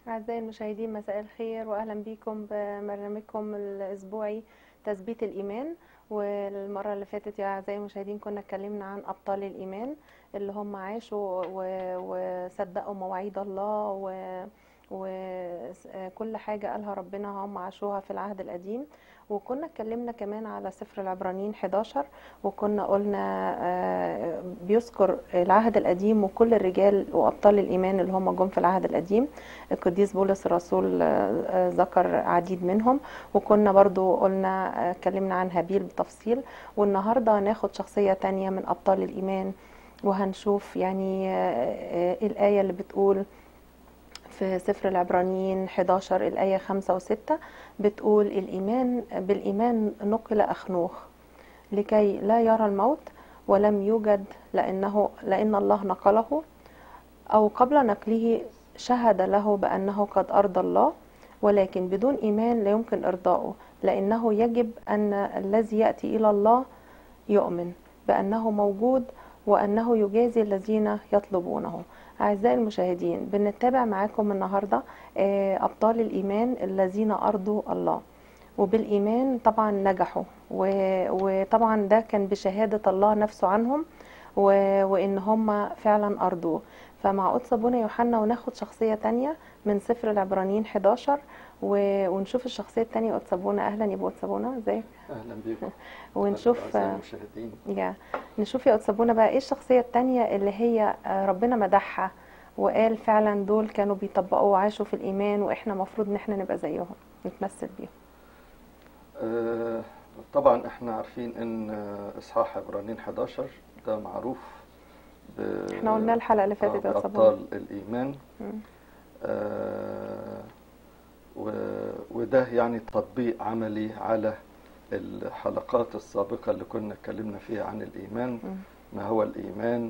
أعزائي المشاهدين مساء الخير وأهلا بكم ببرنامجكم الأسبوعي تثبيت الإيمان والمرة اللي فاتت يا أعزائي المشاهدين كنا اتكلمنا عن أبطال الإيمان اللي هم عاشوا و- وصدقوا مواعيد الله و- وكل حاجة قالها ربنا هم عاشوها في العهد القديم وكنا اتكلمنا كمان على سفر العبرانيين 11 وكنا قلنا آه، بيذكر العهد القديم وكل الرجال وأبطال الإيمان اللي هم جم في العهد القديم القديس بولس الرسول آه، آه، ذكر عديد منهم وكنا برضو قلنا آه، اتكلمنا عن هابيل بتفصيل والنهاردة هناخد شخصية تانية من أبطال الإيمان وهنشوف يعني آه، آه، الآية اللي بتقول في سفر العبرانيين 11 الآية 5 و6 بتقول الإيمان بالإيمان نقل أخنوخ لكي لا يرى الموت ولم يوجد لأنه لأن الله نقله أو قبل نقله شهد له بأنه قد أرضى الله ولكن بدون إيمان لا يمكن إرضاؤه لأنه يجب أن الذي يأتي إلى الله يؤمن بأنه موجود وأنه يجازي الذين يطلبونه أعزائي المشاهدين بنتابع معاكم النهاردة آه، أبطال الإيمان الذين أرضوا الله وبالإيمان طبعا نجحوا و- وطبعا ده كان بشهادة الله نفسه عنهم و- وإن هم فعلا أرضوه فمع قدس أبونا يوحنا وناخد شخصية تانية من سفر العبرانيين 11 و- ونشوف الشخصية التانية قدس أبونا أهلا يا أبو قدس أبونا ازيك اهلا بيكم ونشوف أعزائي المشاهدين يا نشوف يا قدس أبونا بقى ايه الشخصية التانية اللي هي آه، ربنا مدحها وقال فعلا دول كانوا بيطبقوا وعاشوا في الإيمان وإحنا مفروض إن إحنا نبقى زيهم نتمثل بيهم آه، طبعا احنا عارفين ان آه، اصحاح عبرانيين 11 ده معروف ب- احنا قلنا الحلقة اللي فاتت آه، يا قدس أبونا بابطال الايمان مم. آه، و- وده يعني تطبيق عملي على الحلقات السابقة اللي كنا اتكلمنا فيها عن الإيمان مم. ما هو الإيمان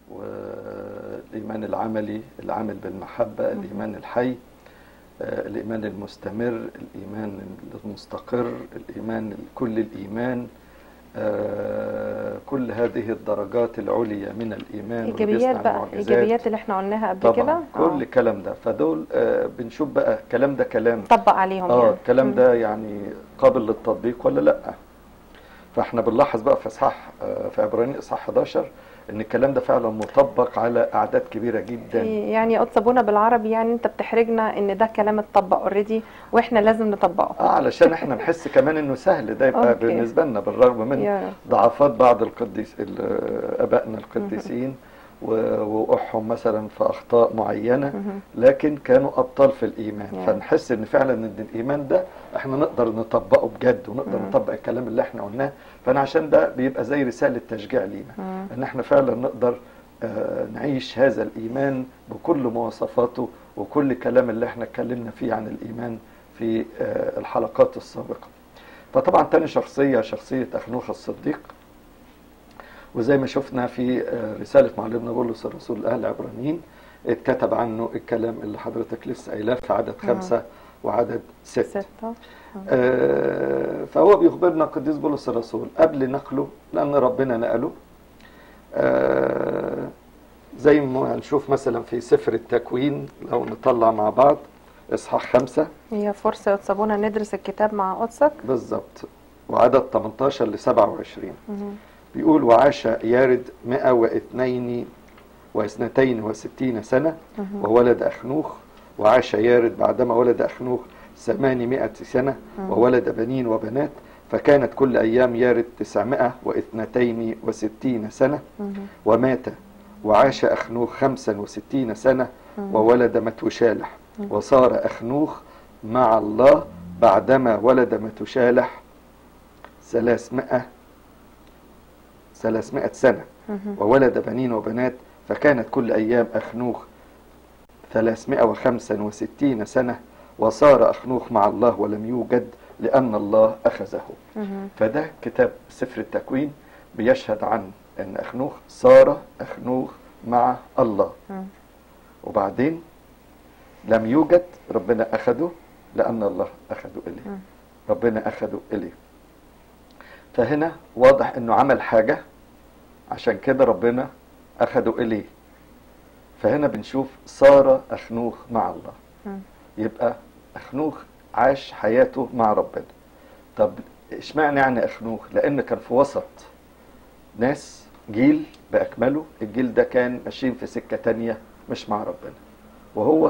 والإيمان العملي العامل بالمحبة مم. الإيمان الحي آه، الإيمان المستمر الإيمان المستقر الإيمان كل الإيمان آه، كل هذه الدرجات العليا من الإيمان إيجابيات وبيصنع بقى المعجزات. إيجابيات اللي إحنا قلناها قبل كده طبعا كل الكلام ده فدول آه، بنشوف بقى الكلام ده كلام طبق عليهم اه يعني الكلام مم. ده يعني قابل للتطبيق ولا لا فاحنا بنلاحظ بقى في اصحاح آه، في عبرانيين اصحاح 11 ان الكلام ده فعلا مطبق على اعداد كبيره جدا يعني يا قدس أبونا بالعربي يعني أنت بتحرجنا إن ده كلام اتطبق اوريدي وإحنا لازم نطبقه اه علشان احنا نحس كمان انه سهل ده يبقى أوكي. بالنسبه لنا بالرغم من يا ضعفات بعض القديس ال- ابائنا القديسين و- ووقوعهم مثلا في اخطاء معينه مهم. لكن كانوا ابطال في الايمان Yeah. فنحس ان فعلا ان الايمان ده احنا نقدر نطبقه بجد ونقدر مم. نطبق الكلام اللي احنا قلناه فانا عشان ده بيبقى زي رساله تشجيع لينا مم. ان احنا فعلا نقدر آه، نعيش هذا الايمان بكل مواصفاته وكل الكلام اللي احنا اتكلمنا فيه عن الايمان في آه، الحلقات السابقه فطبعا تاني شخصيه شخصيه اخنوخ الصديق وزي ما شفنا في آه، رساله معلمنا بولس الرسول لاهل العبرانيين اتكتب عنه الكلام اللي حضرتك لسه قايلاه في عدد خمسه وعدد ست ستة آه، فهو بيخبرنا القديس بولس الرسول قبل نقله لأن ربنا نقله آه، زي ما هنشوف مثلا في سفر التكوين لو نطلع مع بعض إصحاح خمسة هي فرصة يا قدس أبونا ندرس الكتاب مع قدسك بالظبط وعدد 18 ل 27 مهم. بيقول وعاش يارد 102 واثنتين وستين سنة مهم. وولد أخنوخ وعاش يارد بعدما ولد أخنوخ ثمانمائة سنة مم. وولد بنين وبنات فكانت كل أيام يارد تسعمائة واثنتين وستين سنة مهم. ومات وعاش أخنوخ خمسا وستين سنة مم. وولد متوشالح مم. وصار أخنوخ مع الله بعدما ولد متوشالح ثلاثمائة ثلاثمائة سنة مهم. وولد بنين وبنات فكانت كل أيام أخنوخ ثلاثمائة وخمسا وستين سنة وصار أخنوخ مع الله ولم يوجد لأن الله أخذه مهم. فده كتاب سفر التكوين بيشهد عن أن أخنوخ صار أخنوخ مع الله مم. وبعدين لم يوجد ربنا أخذه لأن الله أخذه إليه مم. ربنا أخذه إليه فهنا واضح أنه عمل حاجة عشان كده ربنا أخذه إليه فهنا بنشوف صار أخنوخ مع الله مم. يبقى اخنوخ عاش حياته مع ربنا طب اشمعنى يعني اخنوخ لان كان في وسط ناس جيل باكمله الجيل ده كان ماشيين في سكه تانية مش مع ربنا وهو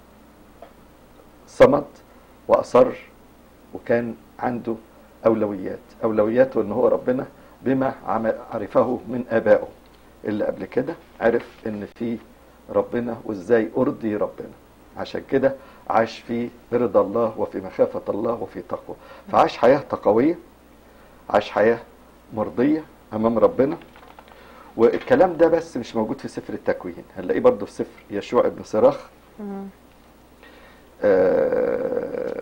صمد واصر وكان عنده اولويات اولوياته ان هو ربنا بما عم- عرفه من ابائه اللي قبل كده عرف ان في ربنا وازاي ارضي ربنا عشان كده عاش في رضا الله وفي مخافة الله وفي تقوى فعاش حياة تقوية عاش حياة مرضية أمام ربنا والكلام ده بس مش موجود في سفر التكوين هنلاقيه برضه في سفر يشوع ابن صراخ مم. آه،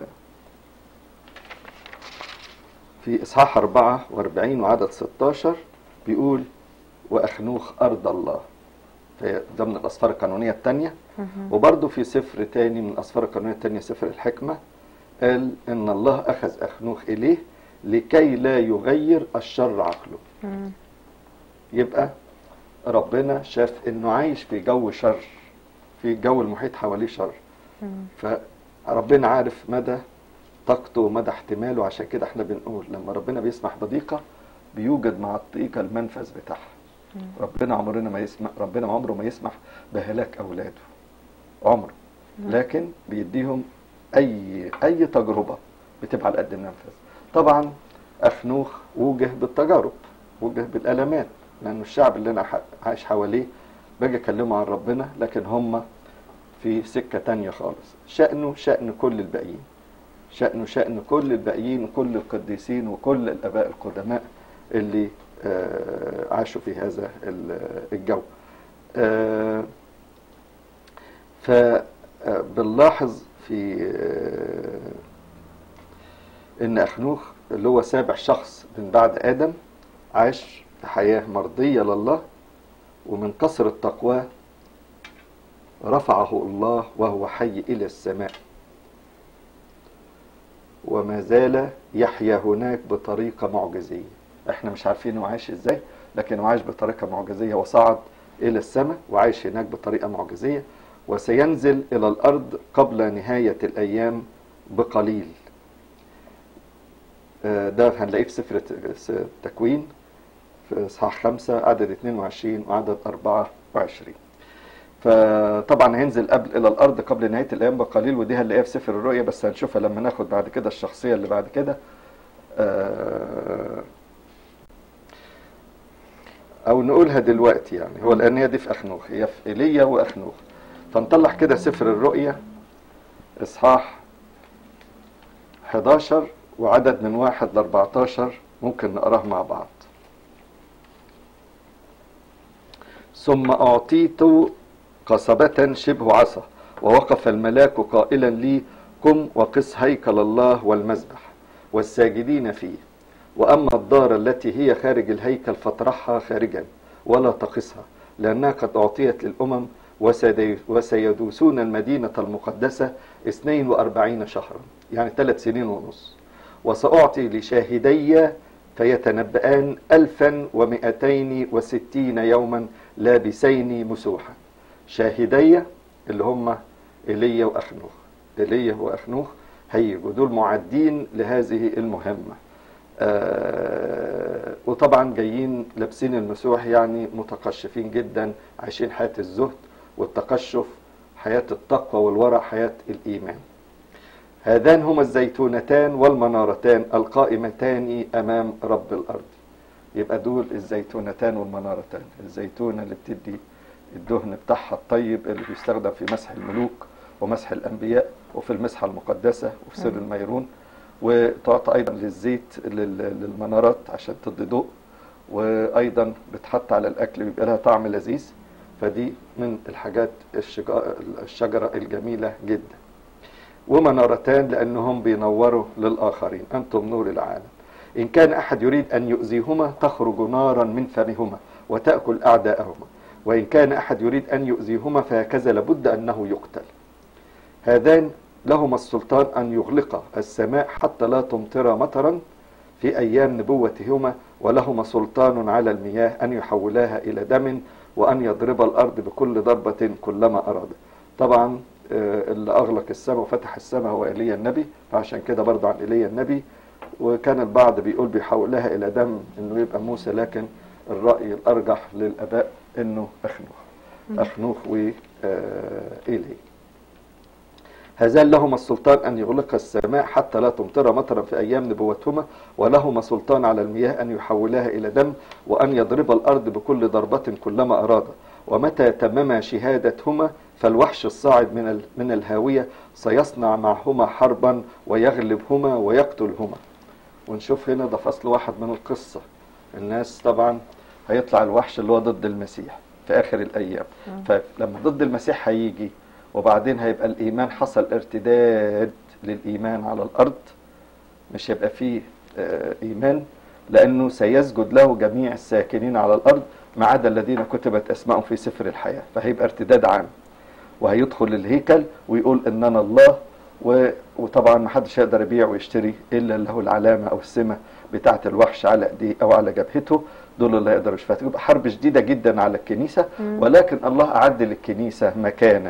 في إصحاح 44 وعدد 16 بيقول وأخنوخ أرض الله في ضمن الأسفار القانونية الثانية مهم. وبرضه في سفر تاني من الأسفار القانونية التانية سفر الحكمة قال إن الله أخذ أخنوخ إليه لكي لا يغير الشر عقله مم. يبقى ربنا شاف إنه عايش في جو شر في جو المحيط حواليه شر مم. فربنا عارف مدى طاقته ومدى احتماله عشان كده احنا بنقول لما ربنا بيسمح بضيقة بيوجد مع الضيقة المنفذ بتاعها مم. ربنا عمرنا ما يسمح ربنا عمره ما يسمح بهلاك اولاده عمره مم. لكن بيديهم اي اي تجربه بتبقى على قد المنفذ طبعا اخنوخ وجه بالتجارب وجه بالالمات لانه الشعب اللي انا ح- عايش حواليه باجي اكلمه عن ربنا لكن هم في سكه تانية خالص شانه شان كل الباقيين شانه شان كل الباقيين وكل القديسين وكل الاباء القدماء اللي آه، عاشوا في هذا ال- الجو آه، فبنلاحظ في آه، ان اخنوخ اللي هو سابع شخص من بعد ادم عاش في حياه مرضيه لله ومن كثره تقواه رفعه الله وهو حي الى السماء وما زال يحيا هناك بطريقه معجزيه احنا مش عارفين هو عايش ازاي لكن هو عايش بطريقه معجزيه وصعد الى السماء وعايش هناك بطريقه معجزيه وسينزل الى الارض قبل نهايه الايام بقليل آه، ده هنلاقيه في سفر الت- التكوين في اصحاح 5 عدد 22 وعدد 24 فطبعا هينزل قبل الى الارض قبل نهايه الايام بقليل ودي هنلاقيها في سفر الرؤيا بس هنشوفها لما ناخد بعد كده الشخصيه اللي بعد كده آه، او نقولها دلوقتي يعني هو لان هي دي في اخنوخ هي في ايليا واخنوخ فنطلع كده سفر الرؤيا اصحاح 11 وعدد من واحد ل 14 ممكن نقراه مع بعض ثم أعطيت قصبة شبه عصا ووقف الملاك قائلا لي قم وقس هيكل الله والمذبح والساجدين فيه وأما الدار التي هي خارج الهيكل فاطرحها خارجا ولا تقسها لأنها قد أعطيت للأمم وسيدي- وسيدوسون المدينة المقدسة 42 شهرا يعني ثلاث سنين ونص وسأعطي لشاهدي فيتنبأان ألفا ومئتين وستين يوما لابسين مسوحا شاهدي اللي هم إيليا وأخنوخ إيليا وأخنوخ هيجوا دول معدين لهذه المهمة آه وطبعا جايين لابسين المسوح يعني متقشفين جدا عايشين حياة الزهد والتقشف حياة التقوى والورع حياة الإيمان هذان هما الزيتونتان والمنارتان القائمتان أمام رب الأرض يبقى دول الزيتونتان والمنارتان الزيتونة اللي بتدي الدهن بتاعها الطيب اللي بيستخدم في مسح الملوك ومسح الأنبياء وفي المسحة المقدسة وفي سر الميرون وتعطى أيضا للزيت لل- للمنارات عشان تدي ضوء وأيضا بتحط على الأكل بيبقى لها طعم لذيذ فدي من الحاجات الشجا- الشجرة الجميلة جدا ومنارتان لأنهم بينوروا للآخرين أنتم نور العالم إن كان أحد يريد أن يؤذيهما تخرج نارا من فمهما وتأكل أعداءهما وإن كان أحد يريد أن يؤذيهما فهكذا لابد أنه يقتل هذان لهما السلطان أن يغلق السماء حتى لا تمطر مطرا في أيام نبوتهما ولهما سلطان على المياه أن يحولاها إلى دم وأن يضرب الأرض بكل ضربة كلما أراد طبعا آه، اللي اغلق السماء وفتح السماء هو ايليا النبي فعشان كده برضه عن ايليا النبي وكان البعض بيقول بيحولها الى دم انه يبقى موسى لكن الراي الارجح للاباء انه اخنوخ اخنوخ وايليا هذان لهما السلطان أن يغلق السماء حتى لا تمطر مطرا في أيام نبوتهما ولهما سلطان على المياه أن يحولها إلى دم وأن يضرب الأرض بكل ضربة كلما أراد ومتى تمما شهادتهما فالوحش الصاعد من ال- من الهاوية سيصنع معهما حربا ويغلبهما ويقتلهما ونشوف هنا ده فصل واحد من القصة الناس طبعا هيطلع الوحش اللي هو ضد المسيح في آخر الأيام فلما ضد المسيح هيجي وبعدين هيبقى الإيمان حصل ارتداد للإيمان على الأرض مش هيبقى فيه آه، إيمان لأنه سيسجد له جميع الساكنين على الأرض ما عدا الذين كتبت أسمائهم في سفر الحياة فهيبقى ارتداد عام وهيدخل الهيكل ويقول إن أنا الله و... وطبعا ما حدش يقدر يبيع ويشتري إلا اللي له العلامة أو السمة بتاعة الوحش على إيديه أو على جبهته دول اللي يقدروا يشفوا تبقى حرب شديدة جدا على الكنيسة ولكن الله أعد للكنيسة مكانا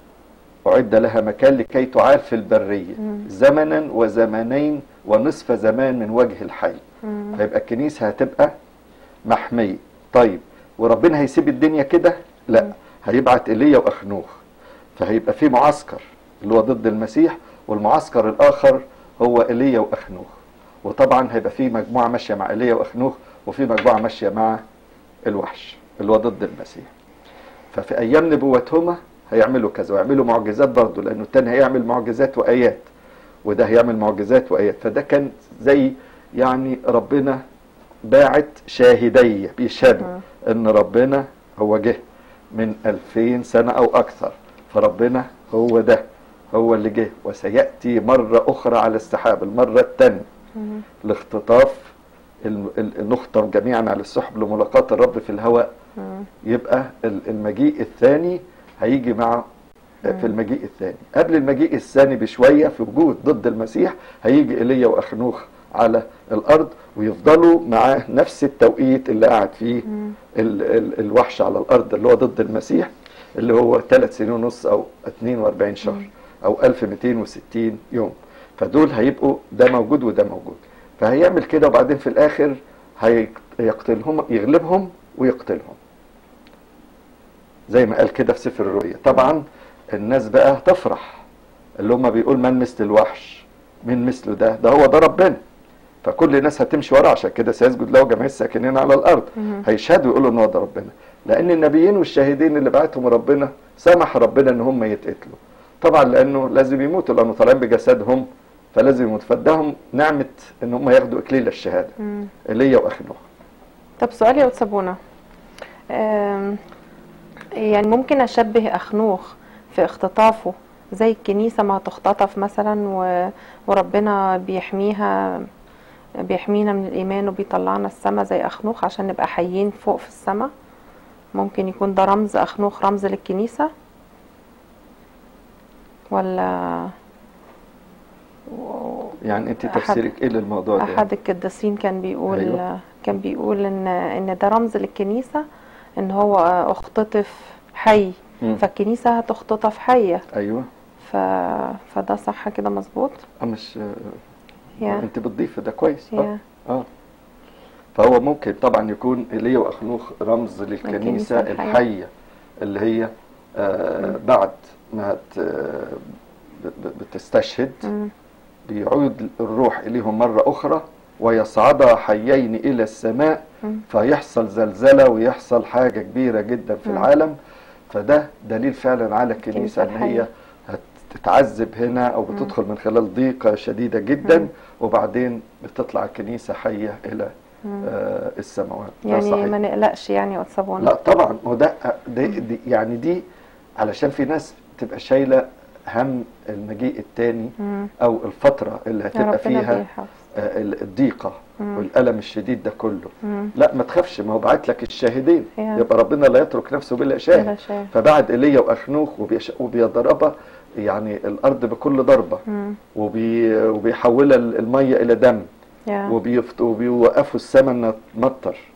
أعد لها مكان لكي تعال في البرية زمنا وزمانين ونصف زمان من وجه الحي فيبقى الكنيسة هتبقى محمية طيب وربنا هيسيب الدنيا كده لا هيبعت ايليا واخنوخ فهيبقى في معسكر اللي هو ضد المسيح والمعسكر الاخر هو ايليا واخنوخ وطبعا هيبقى في مجموعه ماشيه مع ايليا واخنوخ وفي مجموعه ماشيه مع الوحش اللي هو ضد المسيح ففي ايام نبوتهما هيعملوا كذا ويعملوا معجزات برضه لانه التاني هيعمل معجزات وايات وده هيعمل معجزات وايات فده كان زي يعني ربنا باعت شاهدية بيشهدوا ان ربنا هو جه من ألفين سنة او اكثر فربنا هو ده هو اللي جه وسيأتي مرة اخرى على السحاب المرة الثانية لاختطاف الم- ال- نخطف جميعا على السحب لملاقاة الرب في الهواء يبقى ال- المجيء الثاني هيجي مع في المجيء الثاني قبل المجيء الثاني بشوية في وجود ضد المسيح هيجي ايليا واخنوخ على الارض ويفضلوا معاه نفس التوقيت اللي قعد فيه ال ال الوحش على الارض اللي هو ضد المسيح اللي هو ثلاث سنين ونص او 42 شهر او 1260 يوم فدول هيبقوا ده موجود وده موجود فهيعمل كده وبعدين في الاخر هيقتلهم يغلبهم ويقتلهم زي ما قال كده في سفر الرؤيا طبعا الناس بقى تفرح اللي هم بيقول من مثل الوحش من مثله ده ده هو ده ربنا فكل الناس هتمشي وراه عشان كده سيسجد له جميع الساكنين على الارض هيشهدوا يقولوا ان هو ده ربنا لان النبيين والشاهدين اللي بعتهم ربنا سمح ربنا ان هم يتقتلوا طبعا لانه لازم يموتوا لانه طالعين بجسدهم فلازم يموت فاداهم نعمه ان هم ياخدوا اكليل الشهاده ايليا واخنوخ طب سؤال يا أستاذ بونا آم، يعني ممكن أشبه أخنوخ في اختطافه زي الكنيسة ما تختطف مثلا و- وربنا بيحميها بيحمينا من الإيمان وبيطلعنا السما زي أخنوخ عشان نبقى حيين فوق في السما ممكن يكون ده رمز أخنوخ رمز للكنيسة ولا يعني انت أحد- تفسيرك ايه للموضوع ده احد القديسين كان بيقول أيوة. كان بيقول ان ان ده رمز للكنيسه ان هو اختطف حي مم. فالكنيسه هتختطف حيه ايوه ف... فده صح كده مظبوط اه مش يا انت بتضيف ده كويس اه يا اه فهو ممكن طبعا يكون ايليا واخنوخ رمز للكنيسه الكنيسة الحية. الحيه اللي هي آه بعد ما ت- ب- ب- بتستشهد مم. بيعود الروح اليهم مره اخرى ويصعدا حيين الى السماء مم. فيحصل زلزله ويحصل حاجه كبيره جدا في مم. العالم فده دليل فعلا على الكنيسه الكنيسة ان هي الحية. هتتعذب هنا او بتدخل من خلال ضيقه شديده جدا وبعدين بتطلع الكنيسه حيه الى آه السماوات ده يعني صحيح. ما نقلقش يعني يا استاذ بونا لا طبعا وده دي, دي يعني دي علشان في ناس تبقى شايله هم المجيء الثاني مم. او الفتره اللي يا هتبقى ربنا فيها بيحفظ آه، ال- الضيقه مم. والالم الشديد ده كله مم. لا ما تخافش ما هو بعت لك الشاهدين يا. يبقى ربنا لا يترك نفسه بلا بلا شاهد شاهد. فبعد ايليا واخنوخ وبيش- وبيضربها يعني الارض بكل ضربه مم. وبي وبيحولها الميه الى دم يا وبيفت- وبيوقفوا السماء انها تمطر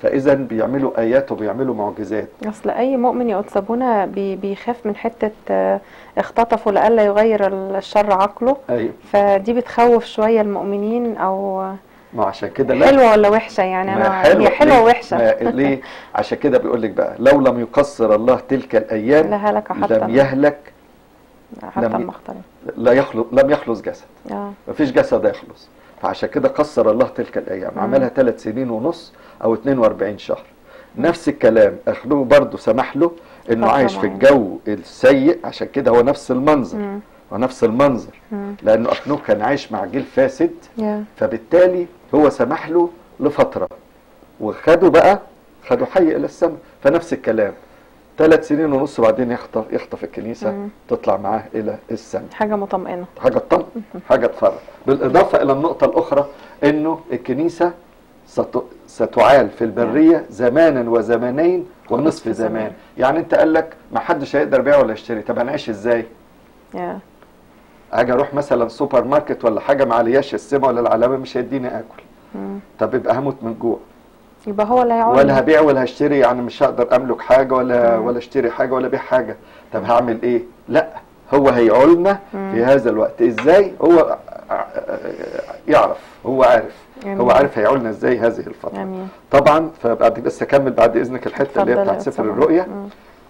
فاذا بيعملوا ايات وبيعملوا معجزات اصل اي مؤمن يا قدس ابونا بي- بيخاف من حته آه، اختطفوا لئلا يغير الشر عقله ايوه فدي بتخوف شويه المؤمنين او ما عشان كده لا حلوه ولا وحشه يعني ما انا حلوة. هي حلوه ليه؟ ووحشه ما ليه عشان كده بيقول لك بقى لو لم يقصر الله تلك الايام لا هلك حتى لم يهلك حتى لم ي- المختلف لا يخلص لم يخلص جسد اه مفيش جسد يخلص فعشان كده قصر الله تلك الايام مم. عملها ثلاث سنين ونص او 42 شهر نفس الكلام اخلوه برضه سمح له انه فترة عايش في معينة. الجو السيء عشان كده هو نفس المنظر مم. ونفس المنظر مم. لانه اخنوخ كان عايش مع جيل فاسد يا فبالتالي هو سمح له لفتره وخدوا بقى خدوا حي الى السماء فنفس الكلام ثلاث سنين ونص وبعدين يخطف يخطف الكنيسه مم. تطلع معاه الى السماء حاجه مطمئنه حاجه تطمن حاجه تفرح بالاضافه الى النقطه الاخرى انه الكنيسه ست- ستعال في البريه زمانا وزمانين ونصف ونصف زمان زمان. يعني انت قال لك ما حدش هيقدر يبيع ولا يشتري طب هنعيش ازاي يا اجي اروح مثلا سوبر ماركت ولا حاجه ما علياش السمه ولا العلامه مش هيديني اكل مم. طب يبقى هموت من جوع يبقى هو اللي هيعول ولا هبيع ولا هشتري يعني مش هقدر املك حاجه ولا مم. ولا اشتري حاجه ولا ابيع حاجه طب هعمل ايه لا هو هيعولنا مم. في هذا الوقت ازاي هو يعرف هو عارف آمين. هو عارف هيعولنا ازاي هذه الفتره امين طبعا فبعد بس اكمل بعد اذنك الحته اللي هي اتفضل بتاعت يا سفر أستاذ. الرؤيا مم.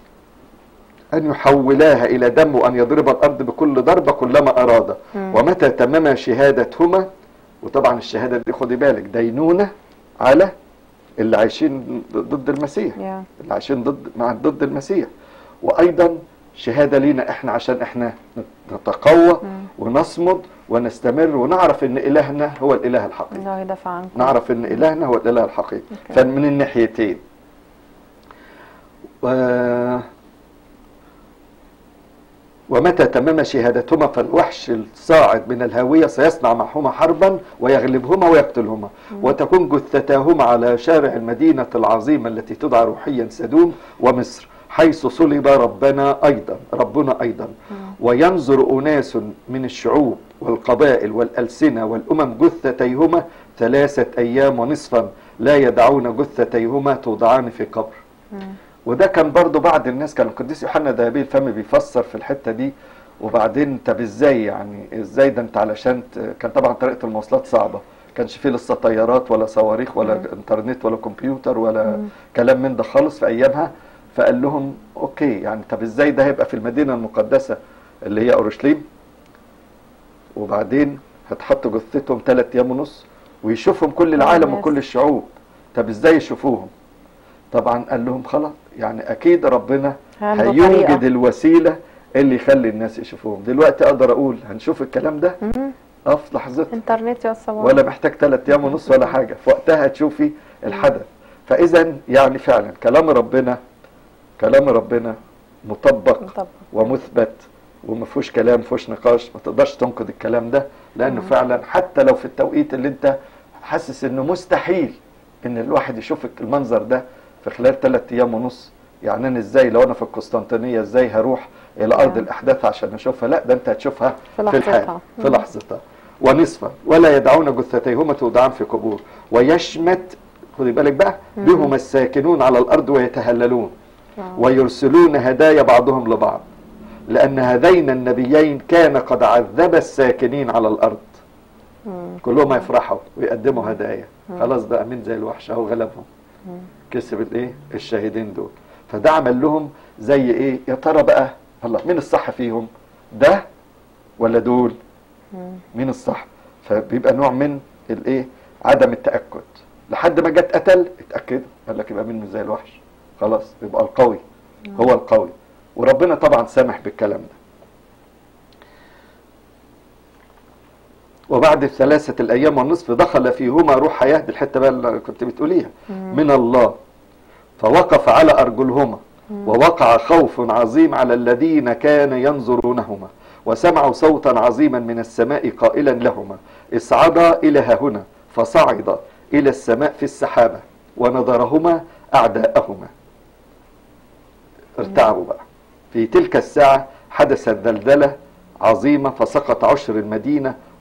أن يحولاها إلى دم وأن يضرب الأرض بكل ضربة كلما أراد مم. ومتى تمم شهادتهما وطبعا الشهادة دي خدي بالك دينونة على اللي عايشين ضد المسيح يا اللي عايشين ضد مع ضد المسيح وأيضا شهادة لينا إحنا عشان إحنا نتقوى مم. ونصمد ونستمر ونعرف إن إلهنا هو الإله الحقيقي الله يدافع عنكم نعرف ان الهنا هو الاله الحقيقي أوكي. فمن الناحيتين و... ومتى تمم شهادتهما فالوحش الصاعد من الهاوية سيصنع معهما حربا ويغلبهما ويقتلهما وتكون جثتاهما على شارع المدينة العظيمة التي تدعى روحيا سدوم ومصر حيث صلب ربنا أيضا ربنا أيضا وينظر أناس من الشعوب والقبائل والألسنة والأمم جثتيهما ثلاثة أيام ونصفا لا يدعون جثتيهما توضعان في قبر مم. وده كان برضو بعض الناس كان القديس يوحنا ذهبي الفم بيفسر في الحته دي وبعدين طب ازاي يعني ازاي ده انت علشان ت- كان طبعا طريقه المواصلات صعبه كانش فيه لسه طيارات ولا صواريخ ولا مم. انترنت ولا كمبيوتر ولا مم. كلام من ده خالص في ايامها فقال لهم اوكي يعني طب ازاي ده هيبقى في المدينه المقدسه اللي هي اورشليم وبعدين هتحط جثتهم ثلاث ايام ونص ويشوفهم كل العالم الناس. وكل الشعوب طب ازاي يشوفوهم طبعا قال لهم خلاص يعني اكيد ربنا عنده هيوجد طريقة. الوسيله اللي يخلي الناس يشوفوهم دلوقتي اقدر اقول هنشوف الكلام ده مم. اه في لحظتها انترنت يا صباح ولا محتاج ثلاث ايام ونص ولا حاجه في وقتها تشوفي الحدث فاذا يعني فعلا كلام ربنا كلام ربنا مطبق طب ومثبت وما فيهوش كلام ما فيهوش نقاش ما تقدرش تنقد الكلام ده لانه مم. فعلا حتى لو في التوقيت اللي انت حاسس انه مستحيل ان الواحد يشوف المنظر ده في خلال ثلاث ايام ونص يعني انا ازاي لو انا في القسطنطينيه ازاي هروح الى ارض نعم. الاحداث عشان اشوفها لا ده انت هتشوفها في في الحال لحظتها. في مم. لحظتها ونصفا ولا يدعون جثتيهما تودعان في قبور ويشمت خدي بالك بقى مم. بهم الساكنون على الارض ويتهللون آه. ويرسلون هدايا بعضهم لبعض لأن هذين النبيين كان قد عذب الساكنين على الأرض مم. كلهم يفرحوا ويقدموا هدايا مم. خلاص ده أمين زي الوحش أهو غلبهم مم. كسب الإيه الشاهدين دول فده عمل لهم زي إيه يا ترى بقى الله مين الصح فيهم ده ولا دول مم. مين الصح فبيبقى نوع من الإيه عدم التأكد لحد ما جت قتل اتأكد قال لك يبقى مين مش زي الوحش خلاص يبقى القوي هو القوي وربنا طبعا سامح بالكلام ده وبعد الثلاثة الأيام والنصف دخل فيهما روح حياة دي الحتة بقى اللي كنت بتقوليها مم. من الله فوقف على أرجلهما ووقع خوف عظيم على الذين كان ينظرونهما وسمعوا صوتا عظيما من السماء قائلا لهما اصعدا إلى هنا فصعد إلى السماء في السحابة ونظرهما أعداءهما ارتعبوا بقى في تلك الساعة حدثت دلدلة عظيمة فسقط عشر المدينة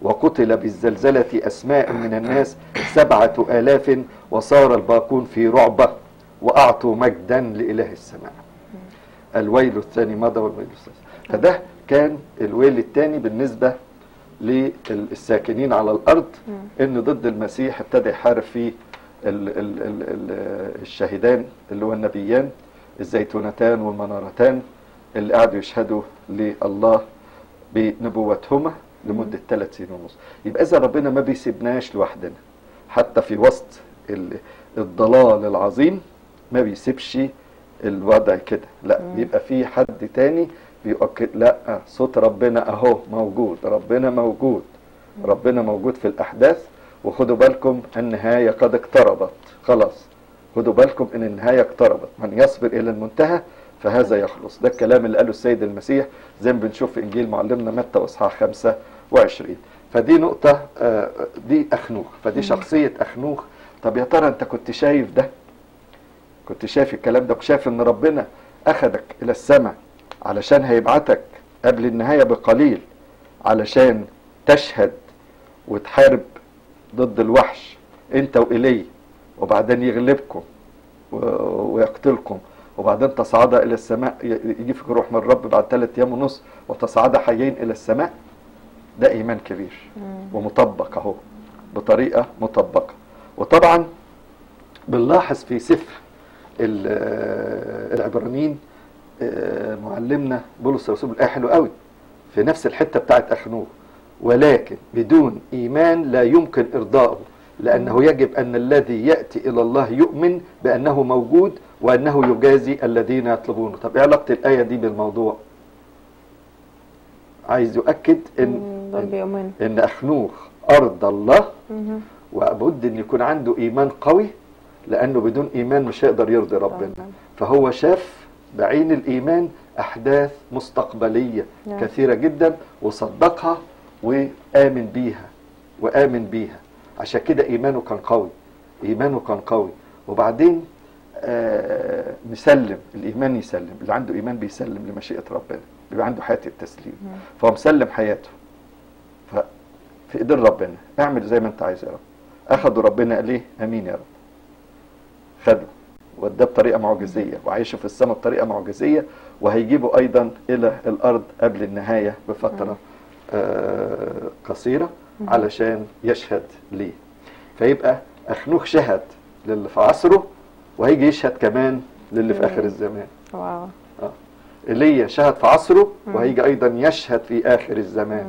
وقتل بالزلزلة أسماء من الناس سبعة آلاف وصار الباقون في رعبة وأعطوا مجدا لإله السماء الويل الثاني مضى والويل الثالث فده كان الويل الثاني بالنسبة للساكنين على الأرض إن ضد المسيح ابتدى يحارب فيه ال ال ال ال الشاهدان اللي هو النبيان الزيتونتان والمنارتان اللي قعدوا يشهدوا لله بنبوتهما لمدة ثلاث سنين ونص يبقى إذا ربنا ما بيسيبناش لوحدنا حتى في وسط ال- الضلال العظيم ما بيسيبش الوضع كده لا بيبقى في حد تاني بيؤكد لا صوت ربنا اهو موجود ربنا موجود ربنا موجود في الاحداث وخدوا بالكم النهايه قد اقتربت خلاص خدوا بالكم ان النهايه اقتربت من يصبر الى المنتهى فهذا يخلص ده الكلام اللي قاله السيد المسيح زي ما بنشوف في انجيل معلمنا متى واصحاح 25 فدي نقطه آه، دي اخنوخ فدي شخصيه اخنوخ طب يا ترى انت كنت شايف ده كنت شايف الكلام ده وشايف ان ربنا اخدك الى السماء علشان هيبعتك قبل النهايه بقليل علشان تشهد وتحارب ضد الوحش انت وإلي وبعدين يغلبكم و- ويقتلكم وبعدين تصعد الى السماء ي- يجي فيك روح من الرب بعد ثلاث ايام ونص وتصعد حيين الى السماء ده ايمان كبير ومطبق اهو بطريقه مطبقه وطبعا بنلاحظ في سفر ال- آه، العبرانيين آه، معلمنا بولس الرسول الايه حلو قوي في نفس الحته بتاعت اخنوخ ولكن بدون ايمان لا يمكن ارضائه لانه يجب ان الذي ياتي الى الله يؤمن بانه موجود وانه يجازي الذين يطلبونه طب ايه علاقه الايه دي بالموضوع عايز يؤكد ان مم، دول بيؤمنوا ان اخنوخ ارض الله مهم. وابد ان يكون عنده ايمان قوي لانه بدون ايمان مش هيقدر يرضي ربنا طبعاً. فهو شاف بعين الايمان احداث مستقبليه نعم. كثيره جدا وصدقها وامن بيها وامن بيها عشان كده ايمانه كان قوي ايمانه كان قوي وبعدين آه مسلم الايمان يسلم اللي عنده ايمان بيسلم لمشيئه ربنا بيبقى عنده حياه التسليم فهو مسلم حياته ففي ايدين ربنا اعمل زي ما انت عايز يا رب اخدوا ربنا قال ايه امين يا رب خدوا وده بطريقه معجزيه وعايشه في السماء بطريقه معجزيه وهيجيبوا ايضا الى الارض قبل النهايه بفتره آه قصيره علشان يشهد ليه فيبقى اخنوخ شهد للي في عصره وهيجي يشهد كمان للي في اخر الزمان واو ايليا شهد في عصره وهيجي ايضا يشهد في اخر الزمان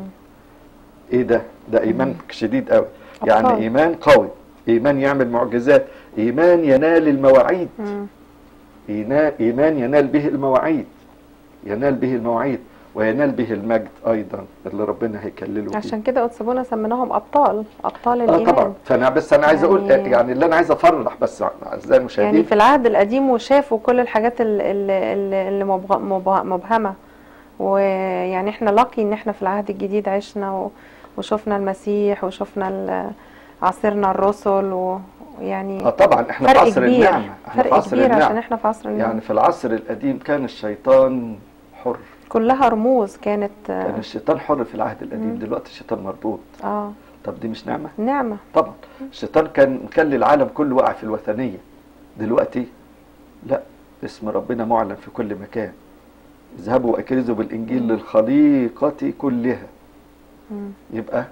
ايه ده ده ايمان شديد قوي يعني أبطال. ايمان قوي ايمان يعمل معجزات ايمان ينال المواعيد مم. إينا- ايمان ينال به المواعيد ينال به المواعيد وينال به المجد ايضا اللي ربنا هيكلله فيه عشان كده قدسبونا سميناهم ابطال ابطال اه الايمان طبعا فانا بس انا عايز اقول يعني- يعني اللي انا عايز افرح بس اعزائي المشاهدين يعني في العهد القديم وشافوا كل الحاجات ال- ال- ال- اللي مبغ- مبه- مبهمه ويعني احنا لاقي ان احنا في العهد الجديد عشنا و- وشفنا المسيح وشفنا ال- عاصرنا الرسل ويعني اه طبعا احنا في فرق عصر كبير النعمه احنا في فرق عصر كبير عشان النعمه احنا في عصر النعمة يعني في العصر القديم كان الشيطان حر كلها رموز كانت كان الشيطان حر في العهد القديم مم. دلوقتي الشيطان مربوط اه طب دي مش نعمه نعمه طبعا الشيطان كان مخلي العالم كله واقع في الوثنيه دلوقتي لا اسم ربنا معلن في كل مكان اذهبوا واكرزوا بالانجيل للخليقه كلها مم. يبقى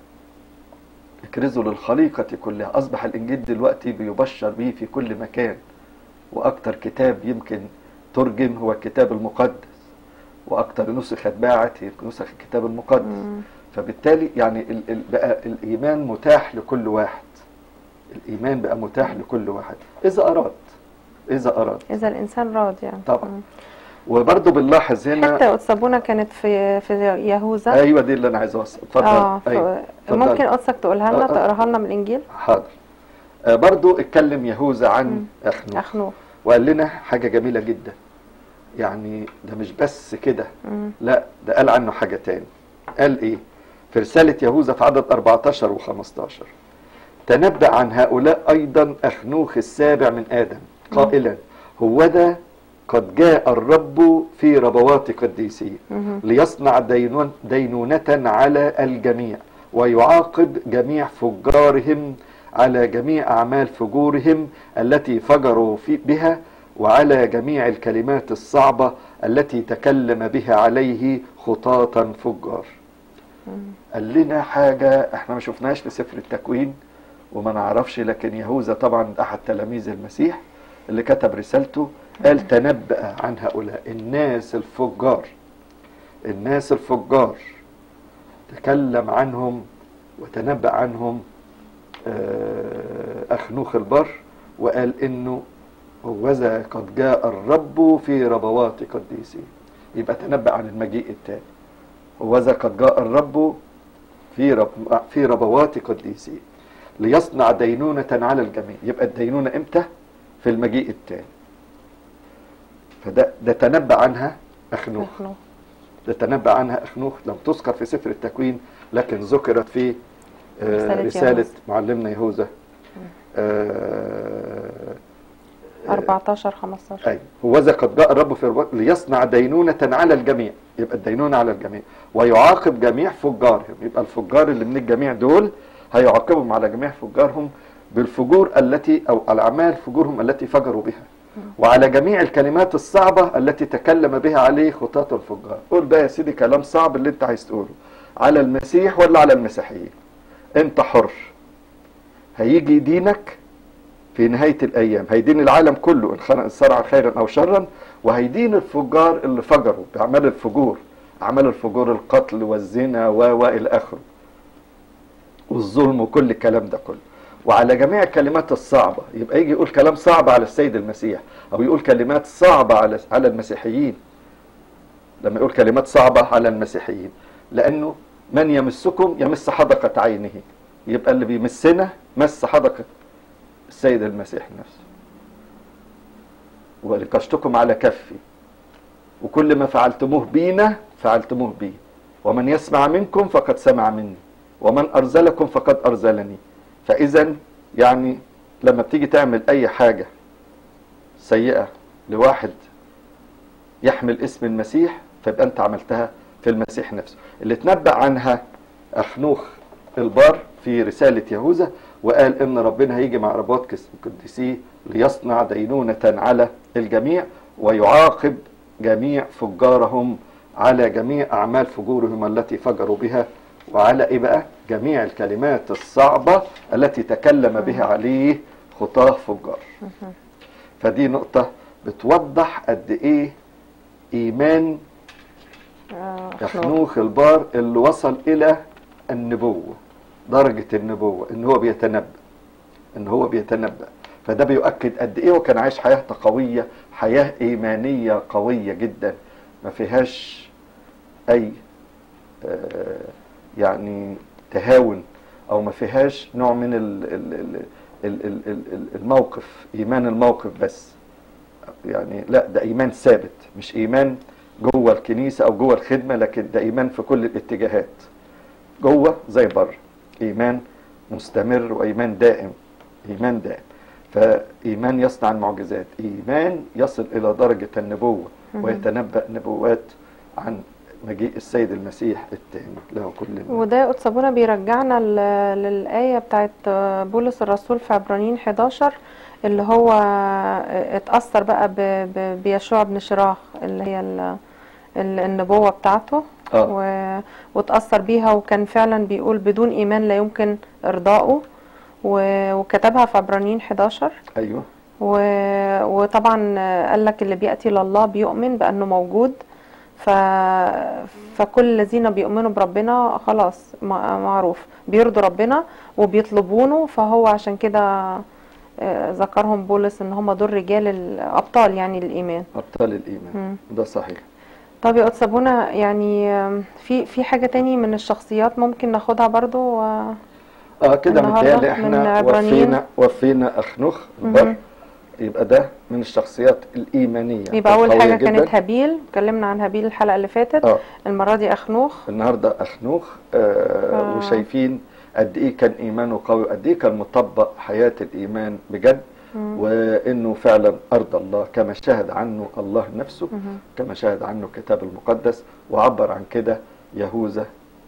اكرزوا للخليقه كلها اصبح الانجيل دلوقتي بيبشر به في كل مكان واكتر كتاب يمكن ترجم هو الكتاب المقدس واكتر نسخ اتباعت هي نسخ الكتاب المقدس مم. فبالتالي يعني ال- ال- بقى الايمان متاح لكل واحد الايمان بقى متاح لكل واحد اذا اراد اذا اراد اذا الانسان راض يعني طبعا. مم. وبرضه بنلاحظ هنا حتى قدسبونا كانت في في يهوذا ايوه دي اللي انا عايز اوصل اتفضل اه ف- ايوه اتفضل. ممكن قدسك تقولها لنا آه، آه. تقراها لنا من الانجيل حاضر آه برضه اتكلم يهوذا عن مم. اخنوخ اخنوخ وقال لنا حاجه جميله جدا يعني ده مش بس كده مم. لا ده قال عنه حاجة تاني قال ايه في رسالة يهوذا في عدد 14 و15 تنبأ عن هؤلاء أيضا أخنوخ السابع من آدم قائلا هوذا قد جاء الرب في ربوات قديسيه مهم. ليصنع دينون دينونة على الجميع ويعاقب جميع فجارهم على جميع أعمال فجورهم التي فجروا في بها وعلى جميع الكلمات الصعبة التي تكلم بها عليه خطاطا فجار قال لنا حاجة احنا ما شفناهاش في سفر التكوين وما نعرفش لكن يهوذا طبعا أحد تلاميذ المسيح اللي كتب رسالته قال تنبأ عن هؤلاء الناس الفجار الناس الفجار تكلم عنهم وتنبأ عنهم آه، أخنوخ البر وقال إنه هوذا قد جاء الرب في ربوات قديسه يبقى تنبأ عن المجيء التاني هوذا قد جاء الرب في رب في ربوات قديسه ليصنع دينونة على الجميع يبقى الدينونة امتى في المجيء التاني فده ده تنبأ عنها أخنوخ أخنوخ. ده تنبأ عنها أخنوخ لم تذكر في سفر التكوين لكن ذكرت في آه، رسالة رسالة يهوذا. معلمنا يهوذا آه، 14 15 أي هوذا قد جاء الرب في الوقت ليصنع دينونة على الجميع يبقى الدينونة على الجميع ويعاقب جميع فجارهم يبقى الفجار اللي من الجميع دول هيعاقبهم على جميع فجارهم بالفجور التي أو الأعمال فجورهم التي فجروا بها وعلى جميع الكلمات الصعبة التي تكلم بها عليه خطاة الفجار قول بقى يا سيدي كلام صعب اللي انت عايز تقوله على المسيح ولا على المسيحيين انت حر هيجي دينك في نهاية الأيام هيدين العالم كله إن خلق صنع خيرا أو شرا وهيدين الفجار اللي فجروا بأعمال الفجور أعمال الفجور القتل والزنا و و إلى آخره والظلم وكل الكلام ده كله وعلى جميع الكلمات الصعبة يبقى يجي يقول كلام صعب على السيد المسيح أو يقول كلمات صعبة على على المسيحيين لما يقول كلمات صعبة على المسيحيين لأنه من يمسكم يمس حدقة عينه يبقى اللي بيمسنا مس حدقة السيد المسيح نفسه ولقشتكم على كفي وكل ما فعلتموه بينا فعلتموه بي ومن يسمع منكم فقد سمع مني ومن أرزلكم فقد أرزلني فإذا يعني لما بتيجي تعمل أي حاجة سيئة لواحد يحمل اسم المسيح فيبقى أنت عملتها في المسيح نفسه اللي تنبأ عنها أخنوخ البار في رسالة يهوذا وقال إن ربنا هيجي مع رباط قدسيه ليصنع دينونة على الجميع ويعاقب جميع فجارهم على جميع أعمال فجورهم التي فجروا بها وعلى إيه بقى؟ جميع الكلمات الصعبة التي تكلم بها عليه خطاه فجار فدي نقطة بتوضح قد إيه إيمان آه، يخنوخ البار اللي وصل إلى النبوة درجة النبوة إن هو بيتنبأ إن هو بيتنبأ فده بيؤكد قد إيه هو كان عايش حياة قوية حياة إيمانية قوية جدا ما فيهاش أي آه، يعني تهاون أو ما فيهاش نوع من ال- ال- ال- ال- ال- ال- ال- الموقف إيمان الموقف بس يعني لا ده إيمان ثابت مش إيمان جوه الكنيسة أو جوه الخدمة لكن ده إيمان في كل الاتجاهات جوه زي بره إيمان مستمر وإيمان دائم إيمان دائم فإيمان يصنع المعجزات إيمان يصل إلى درجة النبوة ويتنبأ نبوات عن مجيء السيد المسيح الثاني له كل المجد. وده يا قدس ابونا بيرجعنا ل- للآية بتاعت بولس الرسول في عبرانيين 11 اللي هو اتأثر بقى ب- ب- بيشوع بن شراح اللي هي ال- ال- النبوة بتاعته آه. و- واتأثر بيها وكان فعلا بيقول بدون إيمان لا يمكن إرضائه و- وكتبها في عبرانيين 11 أيوه و... وطبعا قال لك اللي بيأتي لله بيؤمن بأنه موجود ف... فكل الذين بيؤمنوا بربنا خلاص ما- معروف بيرضوا ربنا وبيطلبونه فهو عشان كده آه، ذكرهم بولس ان هم دول رجال الابطال يعني الايمان أبطال الإيمان مم. ده صحيح طب يا قدس ابونا يعني آم، في في حاجه تاني من الشخصيات ممكن ناخدها برضو و... اه كده النهاردة متهيألي من احنا عبرانيين. وفينا وفينا أخنوخ البر مهم. يبقى ده من الشخصيات الإيمانية يبقى اول القوية حاجه جداً. كانت هابيل اتكلمنا عن هابيل الحلقه اللي فاتت اه المره دي اخنوخ النهارده اخنوخ آه آه. وشايفين قد ايه كان ايمانه قوي قد ايه كان مطبق حياه الايمان بجد مم. وانه فعلا ارضى الله كما شهد عنه الله نفسه مهم. كما شهد عنه الكتاب المقدس وعبر عن كده يهوذا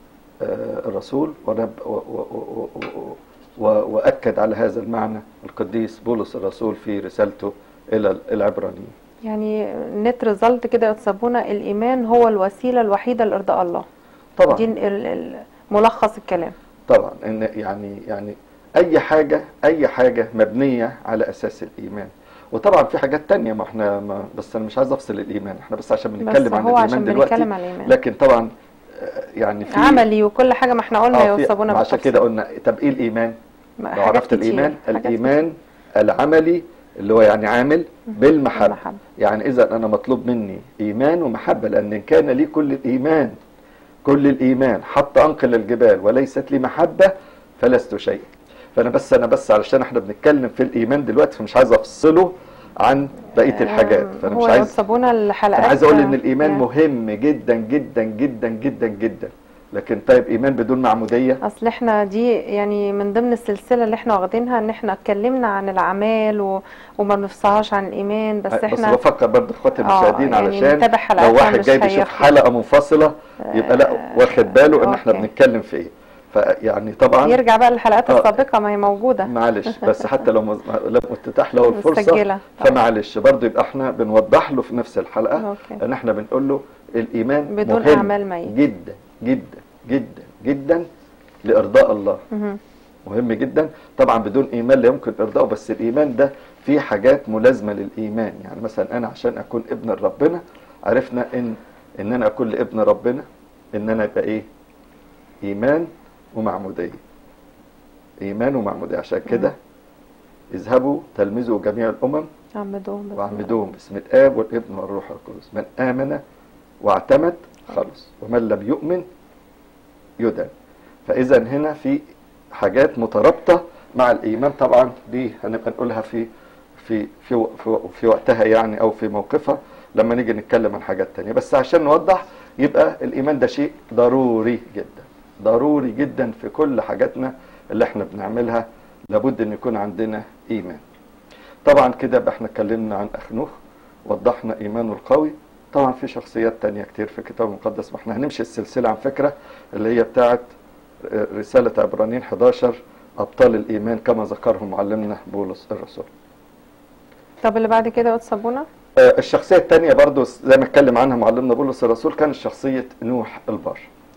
آه، الرسول ونب و- و- و- و- و- واكد على هذا المعنى القديس بولس الرسول في رسالته الى العبرانيين يعني نت ريزلت كده يتصابونا الايمان هو الوسيله الوحيده لارضاء الله طبعا دي ال- ال- ملخص الكلام طبعا ان يعني يعني اي حاجه اي حاجه مبنيه على اساس الايمان وطبعا في حاجات تانية ما احنا ما بس انا مش عايز افصل الايمان احنا بس عشان بس بنتكلم عن هو عشان الايمان دلوقتي بنتكلم عن الايمان لكن طبعا آه، يعني في عملي وكل حاجه ما احنا قلنا آه، في- يوصبونا عشان كده قلنا طب ايه الايمان ما- لو حاجات عرفت كتير، الايمان حاجات الايمان العملي اللي هو يعني عامل كتير. بالمحبه المحبة. يعني اذا انا مطلوب مني ايمان ومحبه لان إن كان لي كل الايمان كل الايمان حتى انقل الجبال وليست لي محبه فلست شيء فانا بس انا بس علشان احنا بنتكلم في الايمان دلوقتي فمش عايز افصله عن بقيه الحاجات فانا مش هو عايز يوصبونا الحلقات انا عايز اقول ان الايمان يعني مهم جدا جدا جدا جدا جدا لكن طيب ايمان بدون معموديه اصل احنا دي يعني من ضمن السلسله اللي احنا واخدينها ان احنا اتكلمنا عن الاعمال و... وما بنفصلهاش عن الايمان بس بس احنا بفكر برضه اخواتي آه، المشاهدين يعني علشان نتابع حلقاتنا لو واحد مش جاي بيشوف هياخد. حلقه منفصله يبقى لا آه، واخد باله ان احنا أوكي. بنتكلم في ايه فيعني طبعا يرجع بقى للحلقات آه. السابقه ما هي موجوده معلش بس حتى لو مز- لم تتاح له الفرصه مسجله فمعلش برضه يبقى احنا بنوضح له في نفس الحلقه اوكي ان احنا بنقول له الايمان بدون مهم اعمال ميت جدا جدا جدا جدا لارضاء الله مهم. مهم جدا طبعا بدون ايمان لا يمكن ارضائه بس الايمان ده فيه حاجات ملازمه للايمان يعني مثلا انا عشان اكون ابن ربنا عرفنا ان ان انا اكون لابن ربنا ان انا يبقى ايه ايمان ومعموديه ايمان ومعموديه عشان كده اذهبوا تلمذوا جميع الامم عمدوهم بسم الله. واعمدوهم باسم الاب والابن والروح القدس من امن واعتمد خلص ومن لم يؤمن يدن فاذا هنا في حاجات مترابطه مع الايمان طبعا دي هنبقى نقولها في في في في, في وقتها يعني او في موقفها لما نيجي نتكلم عن حاجات تانية بس عشان نوضح يبقى الايمان ده شيء ضروري جدا ضروري جدا في كل حاجاتنا اللي احنا بنعملها لابد ان يكون عندنا ايمان طبعا كده يبقى احنا اتكلمنا عن اخنوخ وضحنا ايمانه القوي طبعا في شخصيات تانية كتير في الكتاب المقدس ما احنا هنمشي السلسلة عن فكرة اللي هي بتاعت رسالة عبرانيين 11 أبطال الإيمان كما ذكرهم معلمنا بولس الرسول طب اللي بعد كده وتصابونا آه، الشخصية التانية برضو زي ما اتكلم عنها معلمنا بولس الرسول كانت شخصية نوح البر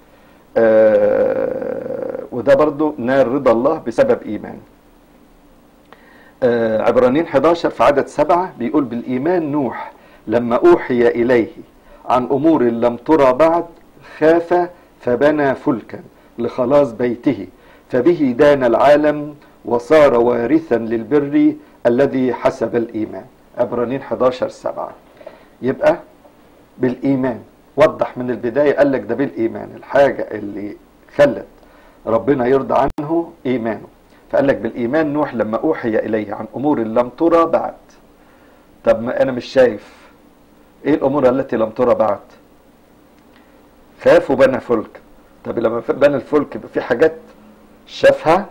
آه، وده برضو نال رضا الله بسبب إيمان آه، عبرانيين 11 في عدد سبعة بيقول بالإيمان نوح لما أوحي إليه عن أمور لم ترى بعد خاف فبنى فلكا لخلاص بيته فبه دان العالم وصار وارثا للبر الذي حسب الإيمان عبرانيين 11 سبعة يبقى بالإيمان وضح من البداية قال لك ده بالإيمان الحاجة اللي خلت ربنا يرضى عنه إيمانه فقال لك بالإيمان نوح لما أوحي إليه عن أمور لم ترى بعد طب ما أنا مش شايف إيه الأمور التي لم ترى بعد خاف وبنى فلك طب لما بنى الفلك يبقى في حاجات شافها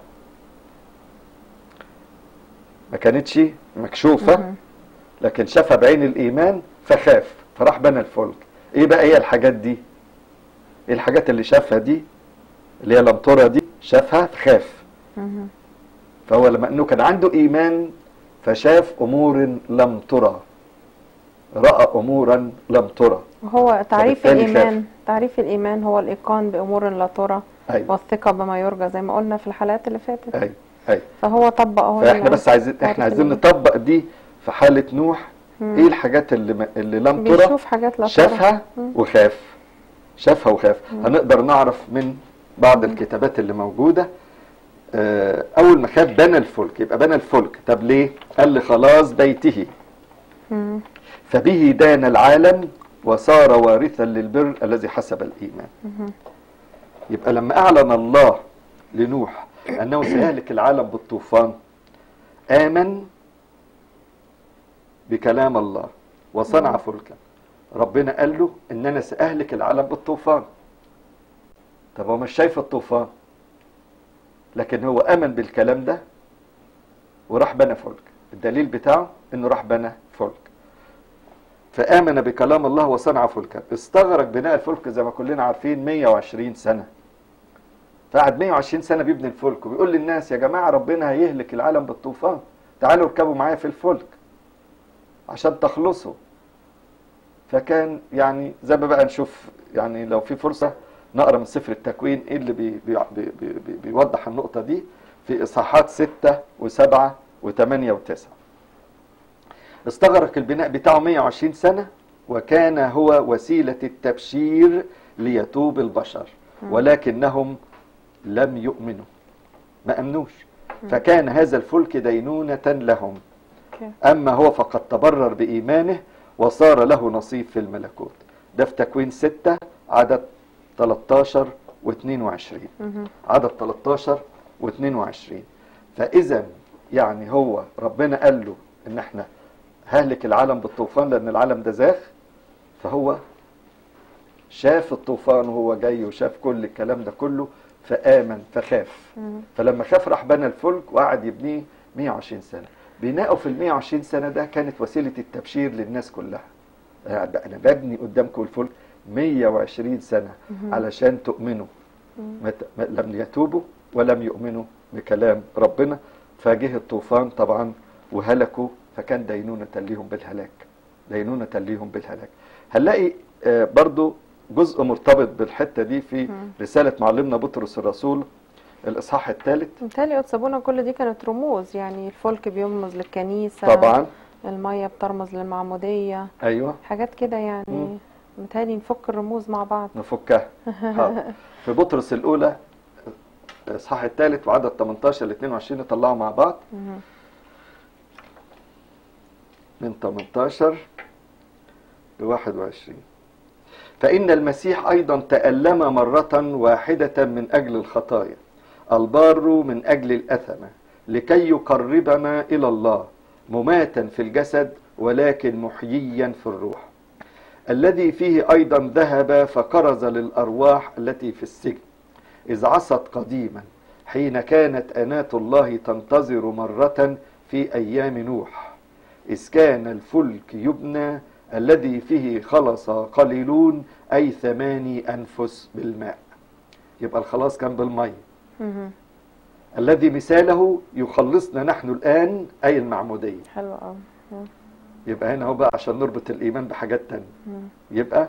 ما كانتش مكشوفة مهم. لكن شافها بعين الإيمان فخاف فراح بنى الفلك إيه بقى هي الحاجات دي إيه الحاجات اللي شافها دي اللي هي لم ترى دي شافها فخاف مهم. فهو لما انه كان عنده ايمان فشاف امور لم ترى راى امورا لم ترى وهو تعريف فبالتالي الإيمان تعريف الإيمان هو الإيقان بأمور لا ترى ايوه والثقة بما يرجى زي ما قلنا في الحلقات اللي فاتت ايوه ايوه فهو طبق اهو فاحنا ال- بس عايزين تعريف احنا عايزين الإيمان. نطبق دي في حاله نوح مم. ايه الحاجات اللي ما اللي لم ترى بيشوف حاجات لا ترى شافها مم. وخاف شافها وخاف مم. هنقدر نعرف من بعض مم. الكتابات اللي موجوده آه، اول ما خاف بنى الفلك يبقى بنى الفلك طب ليه قال لي خلاص بيته مم. فبه دان العالم وصار وارثا للبر الذي حسب الايمان مهم. يبقى لما اعلن الله لنوح انه سيهلك العالم بالطوفان امن بكلام الله وصنع فلكا ربنا قال له ان انا ساهلك العالم بالطوفان طب هو مش شايف الطوفان لكن هو امن بالكلام ده وراح بنى فلك الدليل بتاعه انه راح بنى فلك فآمن بكلام الله وصنع فلكا استغرق بناء الفلك زي ما كلنا عارفين 120 سنة فقعد 120 سنه بيبني الفلك وبيقول للناس يا جماعه ربنا هيهلك العالم بالطوفان تعالوا اركبوا معايا في الفلك عشان تخلصوا فكان يعني زي ما بقى نشوف يعني لو في فرصه نقرا من سفر التكوين ايه اللي بي بي بي بي بي بيوضح النقطه دي في اصحاحات 6 و7 و8 و9 استغرق البناء بتاعه 120 سنه وكان هو وسيله التبشير ليتوب البشر ولكنهم لم يؤمنوا ما امنوش فكان هذا الفلك دينونه لهم اوكي أما هو فقد تبرر بإيمانه وصار له نصيب في الملكوت ده في تكوين 6 عدد 13 و 22 مهم. عدد 13 و 22 فإذا يعني هو ربنا قال له إن احنا ههلك العالم بالطوفان لأن العالم ده زاخ فهو شاف الطوفان وهو جاي وشاف كل الكلام ده كله فآمن فخاف مم. فلما خاف راح بنى الفلك وقعد يبنيه 120 سنه بناؤه في ال 120 سنه ده كانت وسيله التبشير للناس كلها يعني انا ببني قدامكم الفلك 120 سنه علشان تؤمنوا ما ت- ما- لم يتوبوا ولم يؤمنوا بكلام ربنا فجه الطوفان طبعا وهلكوا فكان دينونة ليهم بالهلاك دينونة ليهم بالهلاك هنلاقي آه، برضو جزء مرتبط بالحتة دي في رسالة معلمنا بطرس الرسول الإصحاح الثالث متهيألي يتصابونا كل دي كانت رموز يعني الفلك بيرمز للكنيسة طبعا المية بترمز للمعمودية أيوه حاجات كده يعني مم. متهيألي نفك الرموز مع بعض نفكها حاضر. في بطرس الأولى الإصحاح الثالث وعدد 18 ل 22 نطلعوا مع بعض مهم. من 18 ل 21 فإن المسيح أيضا تألم مرة واحدة من أجل الخطايا البار من أجل الأثمة لكي يقربنا إلى الله مماتا في الجسد ولكن محييا في الروح الذي فيه أيضا ذهب فكرز للأرواح التي في السجن إذ عصت قديما حين كانت أنات الله تنتظر مرة في أيام نوح إذ كان الفلك يبنى الذي فيه خلص قليلون أي ثماني أنفس بالماء يبقى الخلاص كان بالمية مهم. الذي مثاله يخلصنا نحن الآن أي المعمودية حلو قوي مم. يبقى هنا هو بقى عشان نربط الإيمان بحاجات تانية مم. يبقى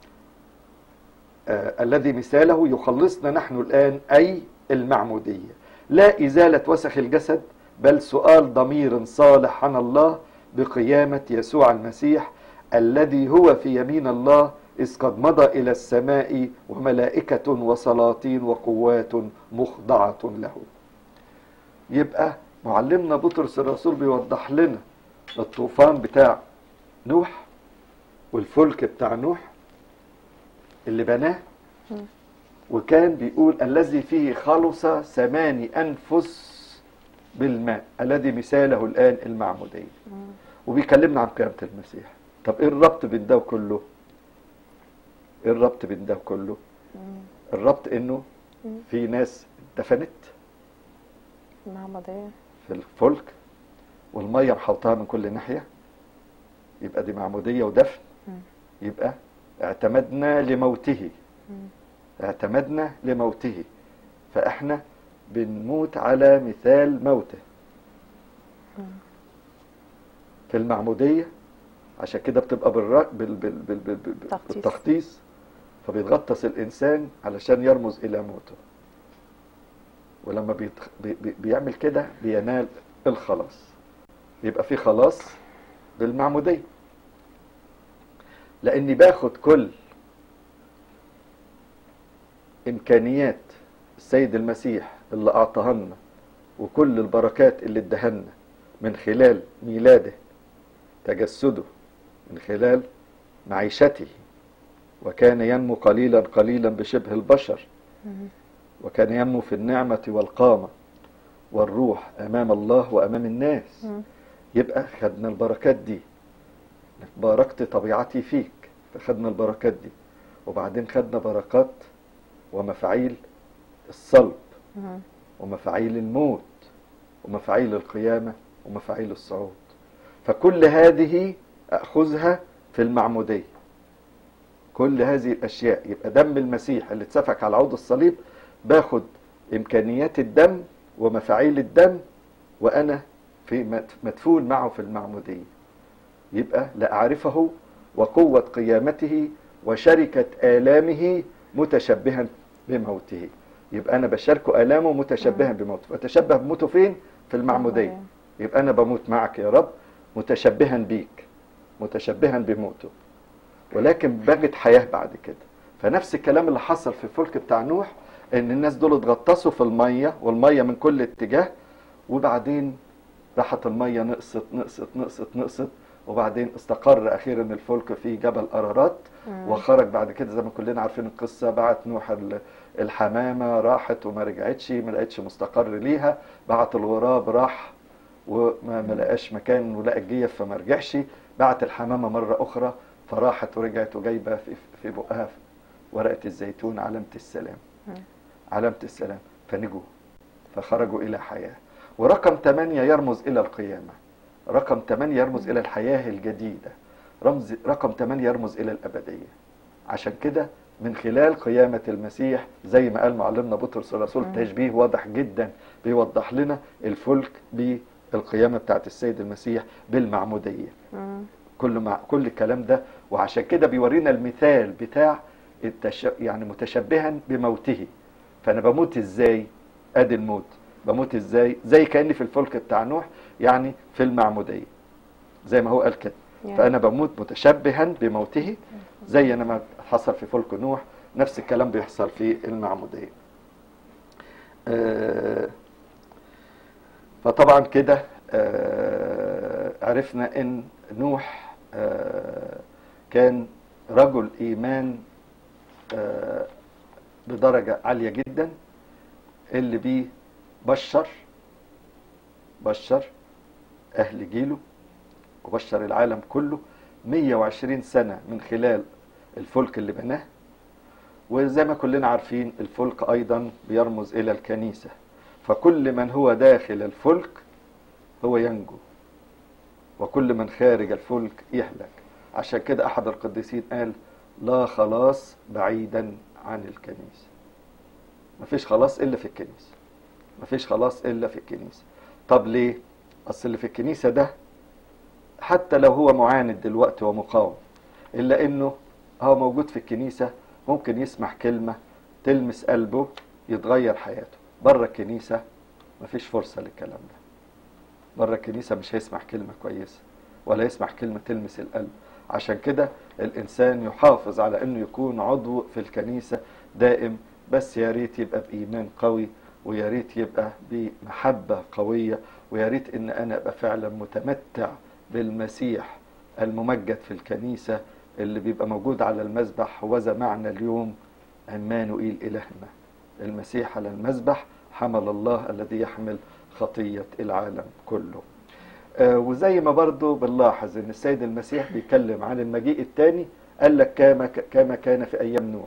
آه الذي مثاله يخلصنا نحن الآن أي المعمودية لا إزالة وسخ الجسد بل سؤال ضمير صالح عن الله بقيامة يسوع المسيح الذي هو في يمين الله إذ قد مضى إلى السماء وملائكة وسلاطين وقوات مخضعة له يبقى معلمنا بطرس الرسول بيوضح لنا الطوفان بتاع نوح والفلك بتاع نوح اللي بناه مم. وكان بيقول الذي فيه خلص ثماني أنفس بالماء الذي مثاله الآن المعمودية مم. وبيكلمنا عن قيامة المسيح طب ايه الربط بين ده وكله ايه الربط بين ده وكله مم. الربط انه مم. في ناس اتدفنت معمودية في الفلك والميه محوطاها من كل ناحيه يبقى دي معموديه ودفن مم. يبقى اعتمدنا لموته مم. اعتمدنا لموته فاحنا بنموت على مثال موته مم. في المعموديه عشان كده بتبقى بالر... بال... بال... بال... بال... بال... تغطيس. بالتغطيس فبيتغطس الانسان علشان يرمز الى موته ولما بيت... بي... بي... بيعمل كده بينال الخلاص يبقى في خلاص بالمعموديه لاني باخد كل امكانيات السيد المسيح اللي اعطاها لنا وكل البركات اللي ادهنا من خلال ميلاده تجسده من خلال معيشته وكان ينمو قليلا قليلا بشبه البشر مم. وكان ينمو في النعمة والقامة والروح أمام الله وأمام الناس مم. يبقى خدنا البركات دي باركت طبيعتي فيك فخدنا البركات دي وبعدين خدنا بركات ومفاعيل الصلب مم. ومفاعيل الموت ومفاعيل القيامة ومفاعيل الصعود فكل هذه أخذها في المعمودية كل هذه الأشياء يبقى دم المسيح اللي اتسفك على عود الصليب باخد إمكانيات الدم ومفاعيل الدم وأنا في مت- مدفون معه في المعمودية يبقى لأعرفه وقوة قيامته وشركة آلامه متشبها بموته يبقى أنا بشاركه آلامه متشبها بموته فتشبه بموته فين؟ في المعمودية يبقى أنا بموت معك يا رب متشبها بيك متشبها بموته ولكن بجد حياة بعد كده فنفس الكلام اللي حصل في الفلك بتاع نوح ان الناس دول اتغطسوا في المية والمية من كل اتجاه وبعدين راحت المية نقصت نقصت نقصت نقصت وبعدين استقر اخيرا الفلك في جبل ارارات مم. وخرج بعد كده زي ما كلنا عارفين القصه بعت نوح ال- الحمامه راحت وما رجعتش ما لقتش مستقر ليها بعت الغراب راح وما ما لقاش مكان ولقى الجيف فما رجعش بعت الحمامه مره اخرى فراحت ورجعت وجايبه في في بقها ورقه الزيتون علامه السلام مم. علامه السلام فنجوا فخرجوا الى حياه ورقم 8 يرمز الى القيامه رقم 8 يرمز الى الحياه الجديده رمز رقم 8 يرمز الى الابديه عشان كده من خلال قيامة المسيح زي ما قال معلمنا بطرس الرسول مم. تشبيه واضح جدا بيوضح لنا الفلك بالقيامة بتاعت السيد المسيح بالمعمودية مم. كل مع كل الكلام ده وعشان كده بيورينا المثال بتاع التش... يعني متشبها بموته فانا بموت ازاي ادي الموت بموت ازاي زي كاني في الفلك بتاع نوح يعني في المعموديه زي ما هو قال كده يعني فانا بموت متشبها بموته زي انا ما حصل في فلك نوح نفس الكلام بيحصل في المعموديه آه، فطبعا كده آه، عرفنا ان نوح آه، كان رجل ايمان آه، بدرجه عاليه جدا اللي بيه بشر بشر اهل جيله وبشر العالم كله 120 سنه من خلال الفلك اللي بناه وزي ما كلنا عارفين الفلك ايضا بيرمز الى الكنيسه فكل من هو داخل الفلك هو ينجو وكل من خارج الفلك يهلك عشان كده احد القديسين قال لا خلاص بعيدا عن الكنيسه مفيش خلاص الا في الكنيسه مفيش خلاص الا في الكنيسه طب ليه اصل اللي في الكنيسه ده حتى لو هو معاند دلوقتي ومقاوم الا انه هو موجود في الكنيسه ممكن يسمع كلمه تلمس قلبه يتغير حياته بره الكنيسه مفيش فرصه للكلام ده بره الكنيسه مش هيسمع كلمه كويسه ولا يسمع كلمه تلمس القلب عشان كده الانسان يحافظ على انه يكون عضو في الكنيسه دائم بس يا ريت يبقى بايمان قوي ويا ريت يبقى بمحبه قويه ويا ريت ان انا ابقى فعلا متمتع بالمسيح الممجد في الكنيسه اللي بيبقى موجود على المذبح وذا معنى اليوم عمانوئيل الهنا المسيح على المذبح حمل الله الذي يحمل خطيه العالم كله آه، وزي ما برضو بنلاحظ ان السيد المسيح بيتكلم عن المجيء الثاني قال لك كما كما كان في ايام نوح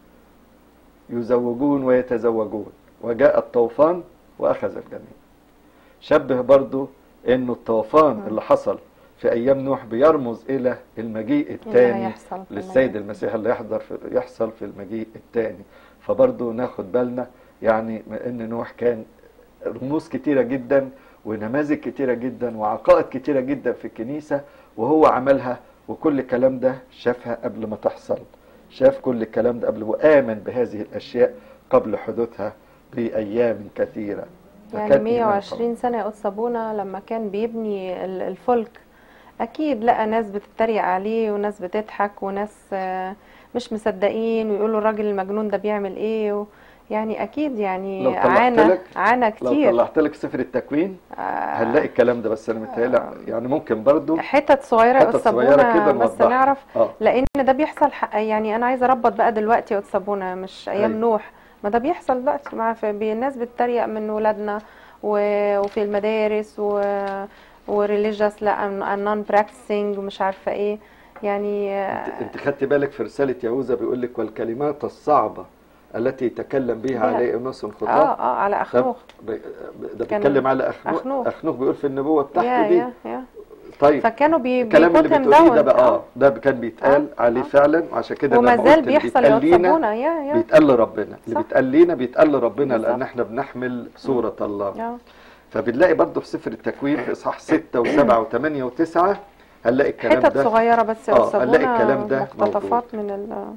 يزوجون ويتزوجون وجاء الطوفان واخذ الجميع شبه برضو انه الطوفان مم. اللي حصل في ايام نوح بيرمز الى المجيء اللي الثاني هيحصل في للسيد المجال. المسيح اللي يحضر في يحصل في المجيء الثاني فبرضه ناخد بالنا يعني ما ان نوح كان رموز كتيره جدا ونماذج كتيره جدا وعقائد كتيره جدا في الكنيسه وهو عملها وكل الكلام ده شافها قبل ما تحصل شاف كل الكلام ده قبل وآمن بهذه الأشياء قبل حدوثها بأيام كثيرة يعني فكان إيمان قوي. 120 سنة يا قدس أبونا لما كان بيبني ال- الفلك أكيد لقى ناس بتتريق عليه وناس بتضحك وناس آه، مش مصدقين ويقولوا الراجل المجنون ده بيعمل إيه و يعني أكيد يعني لو طلعت عانى لك- عانى لو كتير طلعت لك سفر التكوين آه، هنلاقي الكلام ده بس انا متهيألي يعني ممكن برضو حتت صغيرة يا حتت قدس صغيرة كده أبونا بس نوضحها. نعرف اه لان ده بيحصل حق يعني انا عايزه اربط بقى دلوقتي يا قدس ابونا مش ايام أيوة. نوح ما ده بيحصل دلوقتي مع في بي- الناس بتتريق من ولادنا و- وفي المدارس و وريليجيوس لا نون براكتسنج ومش عارفه ايه يعني انت, انت خدت بالك في رسالة يهوذا بيقول لك والكلمات الصعبة التي تكلم بها بها. عليه اناس الخطاب اه اه على اخنوخ ب- ده كان بيتكلم على اخنوخ أخنوخ. اخنوخ بيقول في النبوة يا بتاعته دي يا يا طيب فكانوا بي الكلام اللي بيput him بتقوليه ده down. بقى اه ده كان بيتقال آه، عليه آه. فعلا وعشان كده وما لما زال قلت اللي بيحصل بيتقال يا لينا صابونه يا يا بيتقال لربنا اللي صح. بيتقال لينا بيتقال لربنا لان بالظبط. احنا بنحمل صورة الله آه. فبنلاقي برضه في سفر التكوين في اصحاح 6 و7 و8 و9 هنلاقي الكلام حتت ده صغيره بس يا آه، صابونه هنلاقي الكلام ده مقتطفات من ال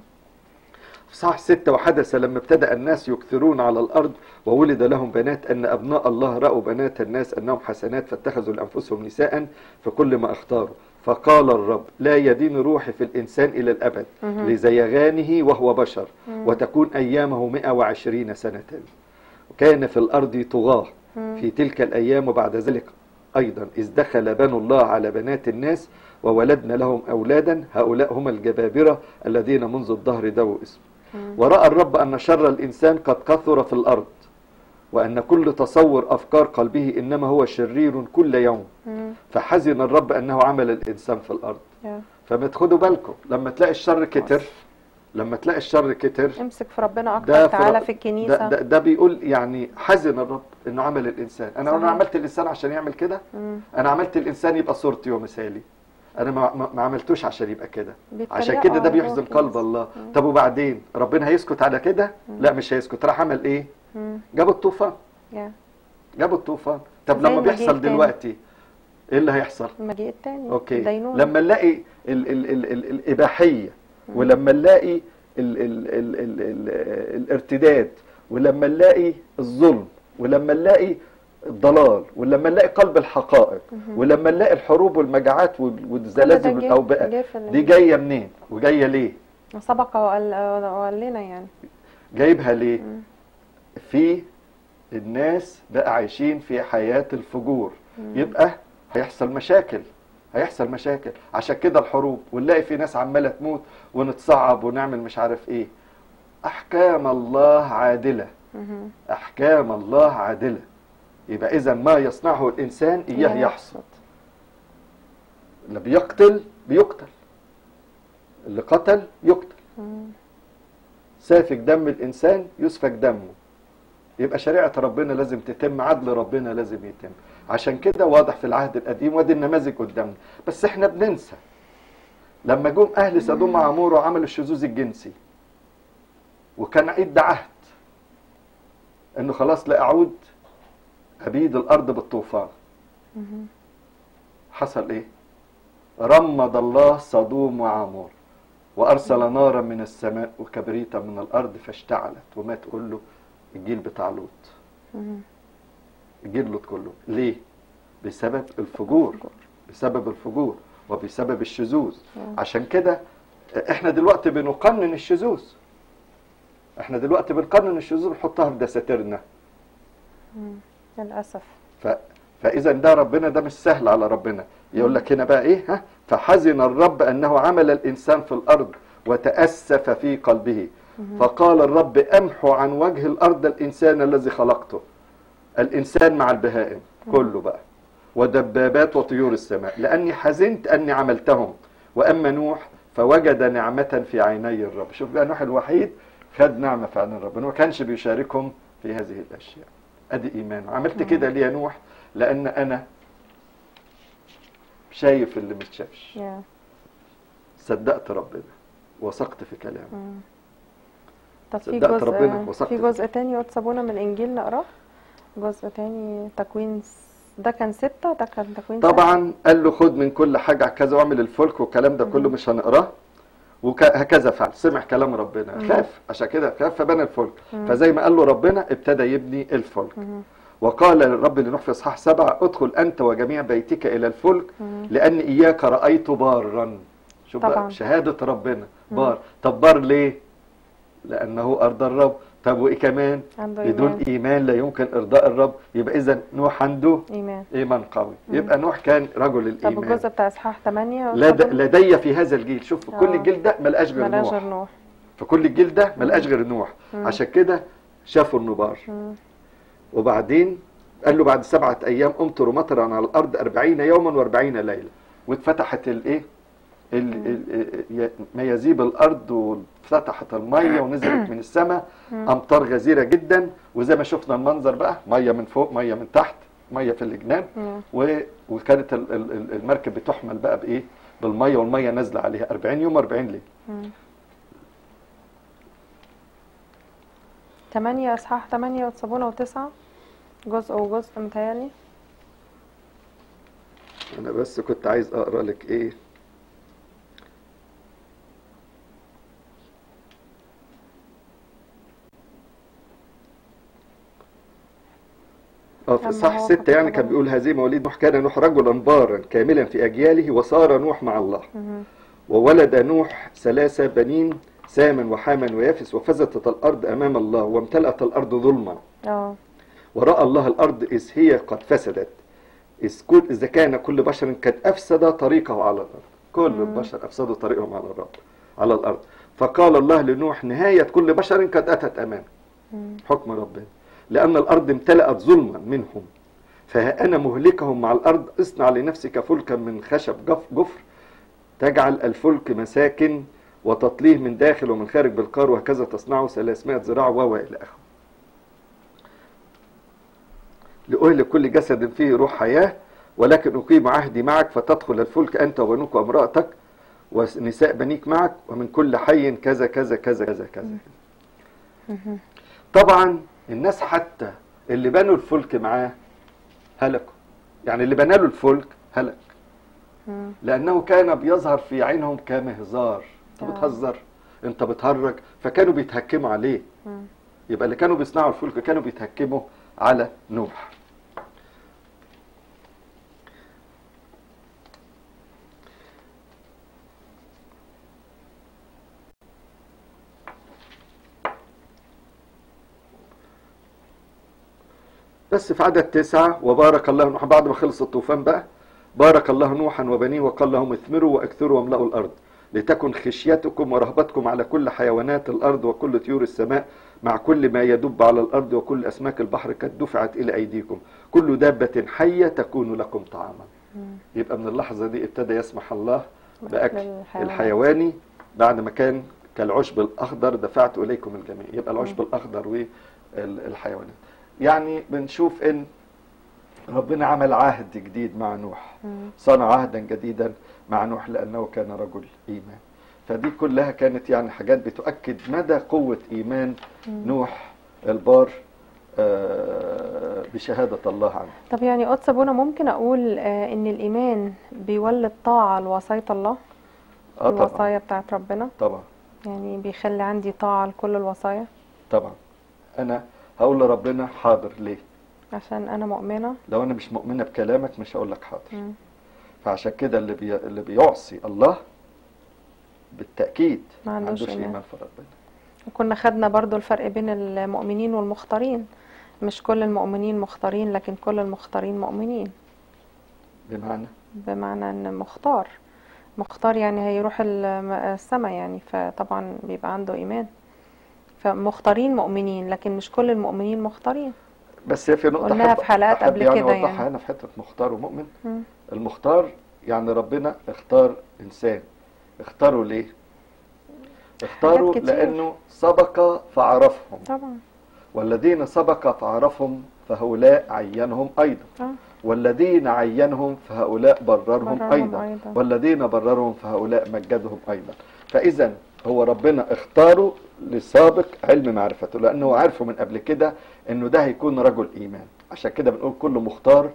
في صح ستة وحدث لما ابتدأ الناس يكثرون على الأرض وولد لهم بنات أن أبناء الله رأوا بنات الناس أنهم حسنات فاتخذوا لأنفسهم نساء فكل ما اختاروا فقال الرب لا يدين روحي في الإنسان إلى الأبد مهم. لزيغانه وهو بشر مم. وتكون أيامه 120 سنة وكان في الأرض طغاة مم. في تلك الأيام وبعد ذلك أيضا إذ دخل بنو الله على بنات الناس وولدنا لهم أولادا هؤلاء هم الجبابرة الذين منذ الظهر ذووا اسم مم. ورأى الرب أن شر الإنسان قد كثر في الأرض وأن كل تصور أفكار قلبه إنما هو شرير كل يوم مم. فحزن الرب أنه عمل الإنسان في الأرض يا. فما تاخدوا بالكم لما تلاقي الشر كتر لما تلاقي الشر كتر امسك في ربنا ده اكتر تعالى ر- في الكنيسه ده, ده, ده بيقول يعني حزن الرب انه عمل الانسان انا انا صحيح. عملت الانسان عشان يعمل كده مم. انا عملت الانسان يبقى صورتي ومثالي انا ما, ما, ما عملتوش عشان يبقى كده عشان بيتريقوا كده ده على بيحزن روح قلب الناس. الله مم. طب وبعدين ربنا هيسكت على كده لا مش هيسكت راح عمل ايه مم. جاب الطوفان يا. جاب الطوفان طب زي لما المجيء بيحصل التاني. دلوقتي ايه اللي هيحصل المجيء التاني اوكي دينونة. لما نلاقي ال ال ال ال الاباحيه ولما نلاقي ال ال ال ال ال الارتداد ولما نلاقي الظلم ولما نلاقي الضلال ولما نلاقي قلب الحقائق ولما نلاقي الحروب والمجاعات وال- كل ده والزلازل جه- والاوبئه جه في ال- دي جايه منين وجايه ليه سبق وقال وقال لنا يعني جايبها ليه مم. في الناس بقى عايشين في حياه الفجور مم. يبقى هيحصل مشاكل هيحصل مشاكل عشان كده الحروب ونلاقي في ناس عماله تموت ونتصعب ونعمل مش عارف ايه احكام الله عادله مهم. احكام الله عادله يبقى اذا ما يصنعه الانسان اياه يحصد اللي بيقتل بيقتل اللي قتل يقتل مم. سافك دم الانسان يسفك دمه يبقى شريعه ربنا لازم تتم عدل ربنا لازم يتم عشان كده واضح في العهد القديم وادي النماذج قدامنا بس احنا بننسى لما جم اهل سدوم وعمور وعملوا الشذوذ الجنسي وكان عيد عهد انه خلاص لا اعود ابيد الارض بالطوفان مهم. حصل ايه رمض الله صدوم وعمور وارسل نارا من السماء وكبريتا من الارض فاشتعلت وما تقول له الجيل بتاع لوط مهم. الجيل لوط كله ليه بسبب الفجور فجور. بسبب الفجور وبسبب الشذوذ آه. عشان كده احنا دلوقتي بنقنن الشذوذ احنا دلوقتي بنقنن الشذوذ نحطها في دساتيرنا مم. للاسف ف... فاذا ده ربنا ده مش سهل على ربنا يقول لك هنا بقى ايه ها فحزن الرب انه عمل الانسان في الارض وتاسف في قلبه فقال الرب امحو عن وجه الارض الانسان الذي خلقته الانسان مع البهائم كله بقى ودبابات وطيور السماء لاني حزنت اني عملتهم واما نوح فوجد نعمه في عيني الرب شوف بقى نوح الوحيد خد نعمه في عين ربنا ما كانش بيشاركهم في هذه الاشياء ادي ايمانه عملت كده ليه يا نوح لان انا شايف اللي متشافش يا. صدقت ربنا وثقت في كلامه مم. طب في صدقت جزء ربنا وثقت في فيه. جزء تاني قد سابونا من الانجيل نقراه جزء تاني تكوين س- ده كان ستة ده كان تكوين ستة. طبعا قال له خد من كل حاجه كذا واعمل الفلك والكلام ده كله مش هنقراه وهكذا فعل سمع كلام ربنا مم. خاف عشان كده خاف فبنى الفلك مم. فزي ما قال له ربنا ابتدى يبني الفلك مهم. وقال الرب لنوح في اصحاح سبعة ادخل انت وجميع بيتك الى الفلك مم. لان اياك رايت بارا شوف طبعا. بقى شهاده ربنا بار طب بار ليه لانه ارضى الرب طب وايه كمان عنده بدون إيمان. ايمان لا يمكن ارضاء الرب يبقى اذا نوح عنده ايمان ايمان قوي يبقى نوح كان رجل طب الايمان الجزء بتاع اصحاح 8 لد... لدي في هذا الجيل شوف آه. كل الجيل ده ملقاش غير ملاش نوح غير نوح في كل الجيل ده ملقاش غير نوح عشان كده شافوا النبار مم. وبعدين قال له بعد سبعة أيام أمطروا مطرا على الأرض أربعين يوما وأربعين ليلة واتفتحت الإيه ال- ال- ال- ميازيب الأرض واتفتحت المية ونزلت من السماء أمطار غزيرة جدا وزي ما شفنا المنظر بقى مية من فوق مية من تحت ميه في الجناب مم. و- وكانت ال- ال- ال- المركب بتحمل بقى بايه بالميه والميه نازله عليها 40 يوم 40 ليله مم. تمانية إصحاح تمانية وتسابونة وتسعة جزء وجزء متهيألي انا بس كنت عايز اقرا لك ايه اه في أما صح هو ستة يعني فكر كان بقى. بيقول هذه مواليد نوح كان نوح رجلا بارا كاملا في أجياله وصار نوح مع الله مهم. وولد نوح ثلاثة بنين ساما وحاما ويافس وفزتت الأرض أمام الله وامتلأت الأرض ظلما اه ورأى الله الأرض إذ هي قد فسدت إذ كل إذا كان كل بشر قد أفسد طريقه على الأرض كل مم. البشر أفسدوا طريقهم على الأرض على الأرض فقال الله لنوح نهاية كل بشر قد أتت أمامه مم. حكم ربنا لأن الأرض امتلأت ظلما منهم فها أنا مهلكهم مع الأرض اصنع لنفسك فلكا من خشب جف جفر تجعل الفلك مساكن وتطليه من داخل ومن خارج بالقار وهكذا تصنعه 300 ذراع و إلى آخره لأهلك كل جسد فيه روح حياة ولكن أقيم عهدي معك فتدخل الفلك أنت وبنوك وامرأتك ونساء بنيك معك ومن كل حي كذا كذا كذا كذا كذا مهم. طبعا الناس حتى اللي بنوا الفلك معاه هلكوا يعني اللي بنى له الفلك هلك مم. لانه كان بيظهر في عينهم كمهزار انت آه. بتهزر انت بتهرج فكانوا بيتهكموا عليه مم. يبقى اللي كانوا بيصنعوا الفلك كانوا بيتهكموا على نوح بس في عدد تسعة وبارك الله نوح بعد ما خلص الطوفان بقى بارك الله نوحا وبنيه وقال لهم اثمروا واكثروا واملأوا الأرض لتكن خشيتكم ورهبتكم على كل حيوانات الأرض وكل طيور السماء مع كل ما يدب على الأرض وكل أسماك البحر قد دفعت إلى أيديكم كل دابة حية تكون لكم طعاما مم. يبقى من اللحظة دي ابتدى يسمح الله بأكل الحيوانات. الحيواني بعد ما كان كالعشب الأخضر دفعت إليكم الجميع يبقى العشب الأخضر والحيوانات يعني بنشوف إن ربنا عمل عهد جديد مع نوح مم. صنع عهدا جديدا مع نوح لأنه كان رجل إيمان فدي كلها كانت يعني حاجات بتؤكد مدى قوة إيمان مم. نوح البار آه، بشهادة الله عنه طب يعني قدس ابونا ممكن اقول آه، ان الايمان بيولد طاعة لوصاية الله اه طبعا الوصايا بتاعت ربنا طبعا يعني بيخلي عندي طاعة لكل الوصايا طبعا أنا هقول لربنا حاضر ليه عشان انا مؤمنة لو أنا مش مؤمنة بكلامك مش هقول لك حاضر مم. فعشان كده اللي بي... اللي بيعصي الله بالتأكيد ما عندوش إيمان. إيمان في ربنا وكنا خدنا برضو الفرق بين المؤمنين والمختارين مش كل المؤمنين مختارين لكن كل المختارين مؤمنين بمعنى بمعنى ان مختار مختار يعني هيروح السماء يعني فطبعا بيبقى عنده ايمان فمختارين مؤمنين لكن مش كل المؤمنين مختارين بس هي في نقطة قلناها أحب- في حلقات أحب قبل يعني كده أوضحها يعني. هنا في حتة مختار ومؤمن مم. المختار يعني ربنا اختار إنسان اختاره ليه؟ اختاروا كتير. لأنه سبق فعرفهم طبعا والذين سبق فعرفهم فهؤلاء عينهم أيضا اه والذين عينهم فهؤلاء بررهم بررهم أيضا أيضا. والذين بررهم فهؤلاء مجدهم أيضا فإذا هو ربنا اختاره لسابق علم معرفته لأنه عارفه من قبل كده أنه ده هيكون رجل إيمان عشان كده بنقول كل مختار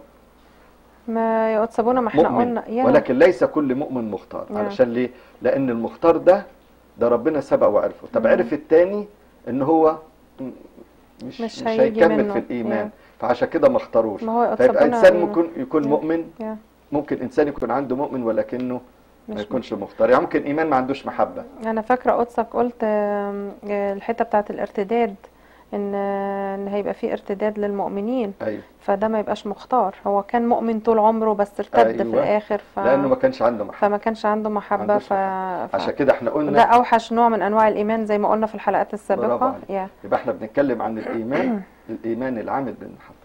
ما يقصبونا ما احنا مؤمن قلنا يا ولكن ليس كل مؤمن مختار يا. علشان ليه لأن المختار ده ده ربنا سبق وعرفه طب مم. عرف التاني ان هو م- مش مش مش, هيجي هيكمل منه. في الإيمان يا. فعشان كده ما اختاروش ما هو فيبقى يقصبونا إنسان ممكن يكون يا. مؤمن يا. ممكن إنسان يكون عنده مؤمن ولكنه ما مش يكونش مختار يعني ممكن إيمان ما عندوش محبة انا فاكره قدسك قلت آم، آه، الحته بتاعت الارتداد ان آه، ان هيبقى في ارتداد للمؤمنين أيوه فده ما يبقاش مختار هو كان مؤمن طول عمره بس ارتد في أيوة. الاخر ف... لأنه ما كانش عنده محبة فما كانش عنده محبه عندوش ف... ف... عشان كده احنا ده قلنا اوحش نوع من انواع الايمان زي ما قلنا في الحلقات برافو السابقه عليك. يا يبقى احنا بنتكلم عن الإيمان الإيمان العامل بالمحبة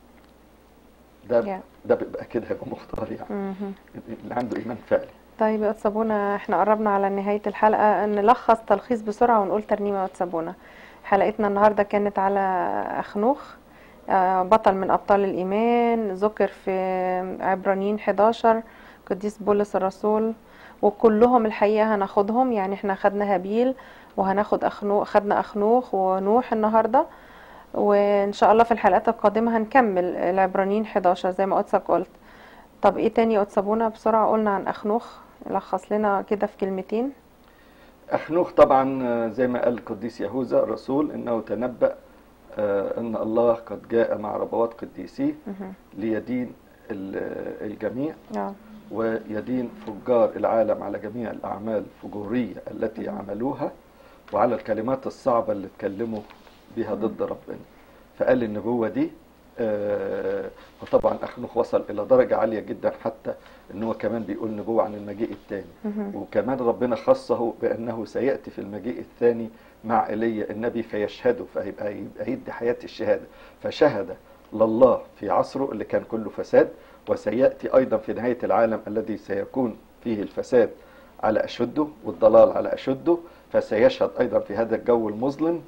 ده يا. ده بيبقى كده هيبقى مختار يعني مهم. اللي عنده إيمان فعلي طيب يا صابونة احنا قربنا على نهاية الحلقة نلخص تلخيص بسرعة ونقول ترنيمة وتسابونا حلقتنا النهاردة كانت على أخنوخ آه، بطل من أبطال الإيمان ذكر في عبرانيين 11 قديس بولس الرسول وكلهم الحقيقة هناخدهم يعني احنا خدنا هابيل وهناخد أخنوخ خدنا أخنوخ ونوح النهاردة وإن شاء الله في الحلقات القادمة هنكمل العبرانيين 11 زي ما قدسك قلت طب ايه تاني يا قدس ابونا بسرعة قلنا عن أخنوخ لخص لنا كده في كلمتين أخنوخ طبعا آه، زي ما قال القديس يهوذا الرسول إنه تنبأ آه، أن الله قد جاء مع ربوات قديسيه مهم. ليدين ال- الجميع اه ويدين فجار العالم على جميع الأعمال الفجورية التي عملوها وعلى الكلمات الصعبة اللي اتكلموا بها ضد ربنا فقال النبوة دي آه، وطبعا أخنوخ وصل إلى درجة عالية جدا حتى إن هو كمان بيقول نبوة عن المجيء الثاني مهم. وكمان ربنا خصه بأنه سيأتي في المجيء الثاني مع ايليا النبي فيشهده فهيبقى يبقى يدي حياة الشهادة فشهد لله في عصره اللي كان كله فساد وسيأتي أيضا في نهاية العالم الذي سيكون فيه الفساد على أشده والضلال على أشده فسيشهد أيضا في هذا الجو المظلم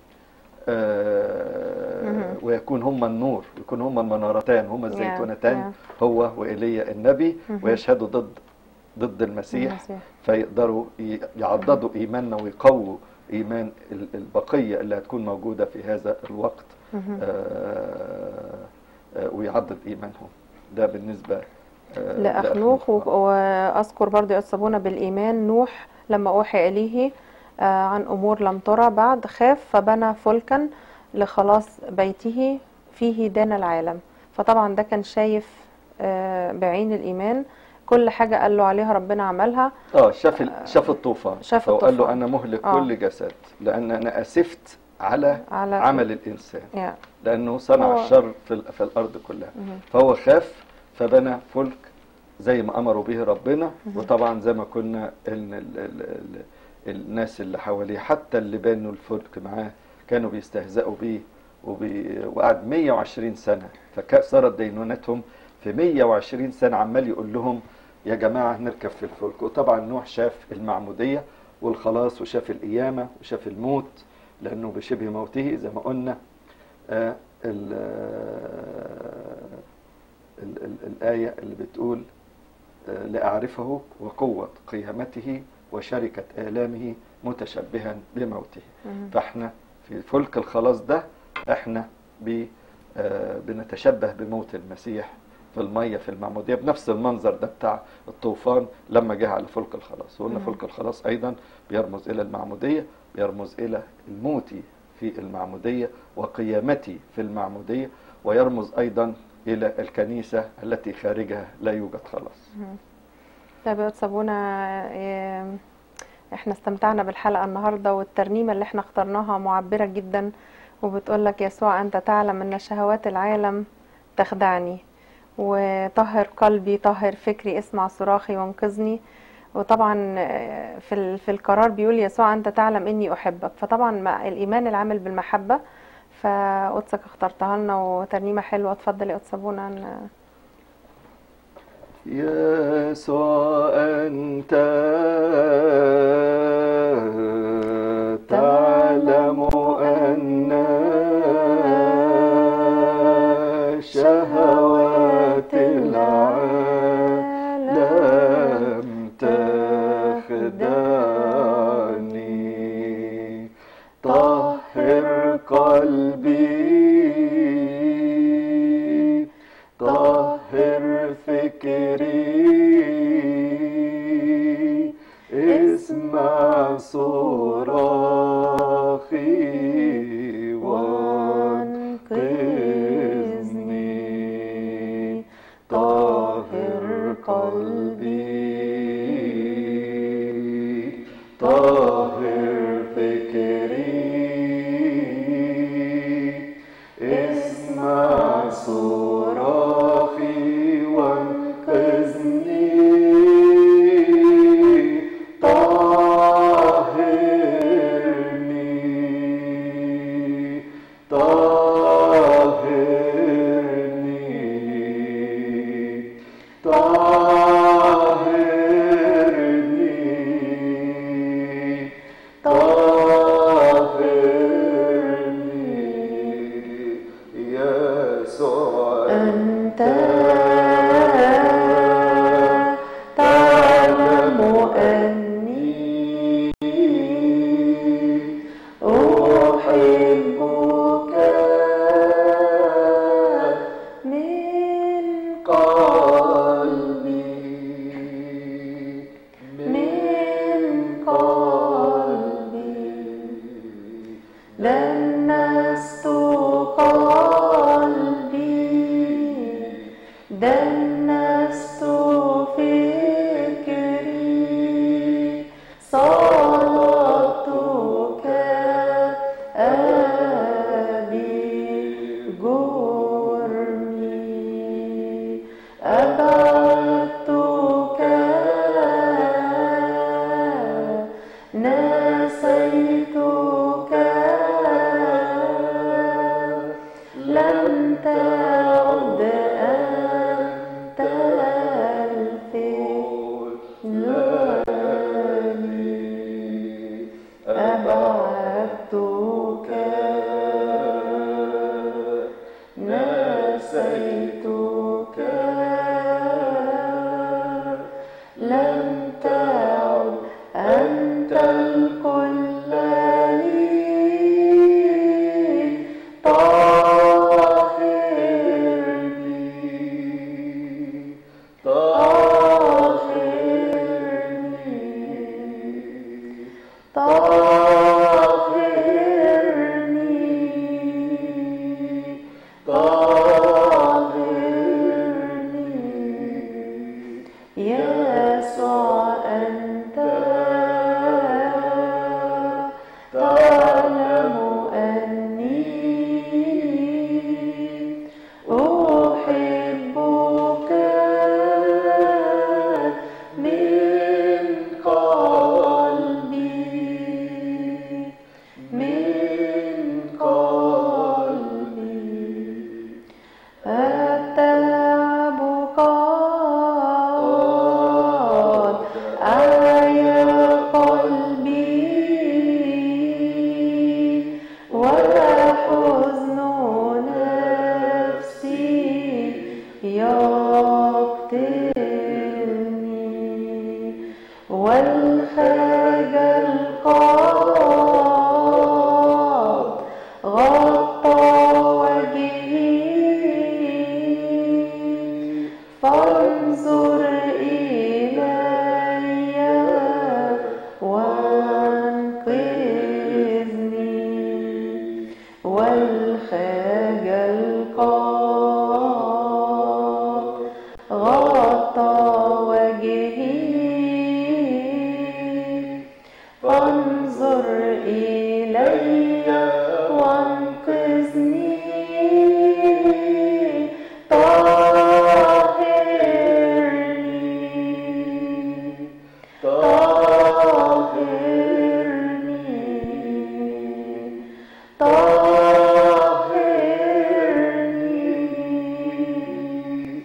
آه، مهم. ويكون هم النور يكون هم المنارتان هم الزيتونتان يا. هو وإيليا النبي مهم. ويشهدوا ضد ضد المسيح المسيح. فيقدروا ي- يعضدوا ايماننا ويقووا ايمان ال- البقيه اللي هتكون موجوده في هذا الوقت مهم. آه، آه، ويعضد ايمانهم ده بالنسبه آه، لأخنوخ و- وأذكر برضو يصبون بالإيمان نوح لما أوحي إليه آه، عن أمور لم ترى بعد خاف فبنى فلكا لخلاص بيته فيه دان العالم فطبعا ده كان شايف آه، بعين الإيمان كل حاجة قال له عليها ربنا عملها اه شاف ال- شاف الطوفان شاف فقال له الطوفان. انا مهلك آه. كل جسد لان انا اسفت على على عمل الانسان يا. لانه صنع هو- الشر في, ال- في الارض كلها مهم. فهو خاف فبنى فلك زي ما امره به ربنا وطبعا زي ما كنا ان ال ال ال الناس اللي حواليه حتى اللي بنوا الفلك معاه كانوا بيستهزئوا بيه وبي وقعد 120 سنه فصارت دينونتهم في 120 سنه عمال يقول لهم يا جماعه نركب في الفلك وطبعا نوح شاف المعموديه والخلاص وشاف القيامه وشاف الموت لانه بشبه موته زي ما قلنا آه، ال- آه، ال- ال- الآية اللي بتقول آه، لأعرفه وقوة قيامته وشركة آلامه متشبها بموته مهم. فاحنا في فلك الخلاص ده احنا بي آه، بنتشبه بموت المسيح في المية في المعمودية بنفس المنظر ده بتاع الطوفان لما جه على فلك الخلاص وقلنا مم. فلك الخلاص أيضا بيرمز إلى المعمودية بيرمز إلى الموت في المعمودية وقيامتي في المعمودية ويرمز أيضا إلى الكنيسة التي خارجها لا يوجد خلاص طيب يا صابونة إيه، احنا استمتعنا بالحلقة النهاردة والترنيمة اللي احنا اخترناها معبرة جدا وبتقول لك يسوع أنت تعلم أن شهوات العالم تخدعني وطهر قلبي طهر فكري اسمع صراخي وانقذني وطبعا آه، في ال- في القرار بيقول يسوع أنت تعلم إني أحبك فطبعا مع الإيمان العامل بالمحبة فقدسك اخترتها لنا وترنيمة حلوة اتفضلي يا قدس أبونا ن- يسوع أنت تعلم أن شهوات العالم تخدعني طهر قلبي طهر فكري اسمع صراخي وانقذني طهر قلبي طهر فكري اسمع صراخي وانقذني طهرني طهرني طهرني طهرني يسوع لم تعد أنت الفلاني أبعدتك نسيتك لم تعد أنت الكل لي طهرني طهرني طهرني طهرني يسوع أنت تعلم أني أحبك من قلبي من قلبي التعب قد أعيا قلبي وحزن نفسي يقتلني والخجل قد غطى وجهي فانظر إلي وانقذني والخجل قد غطى وجهي فانظر إلي وانقذني طهرني طهرني طهرني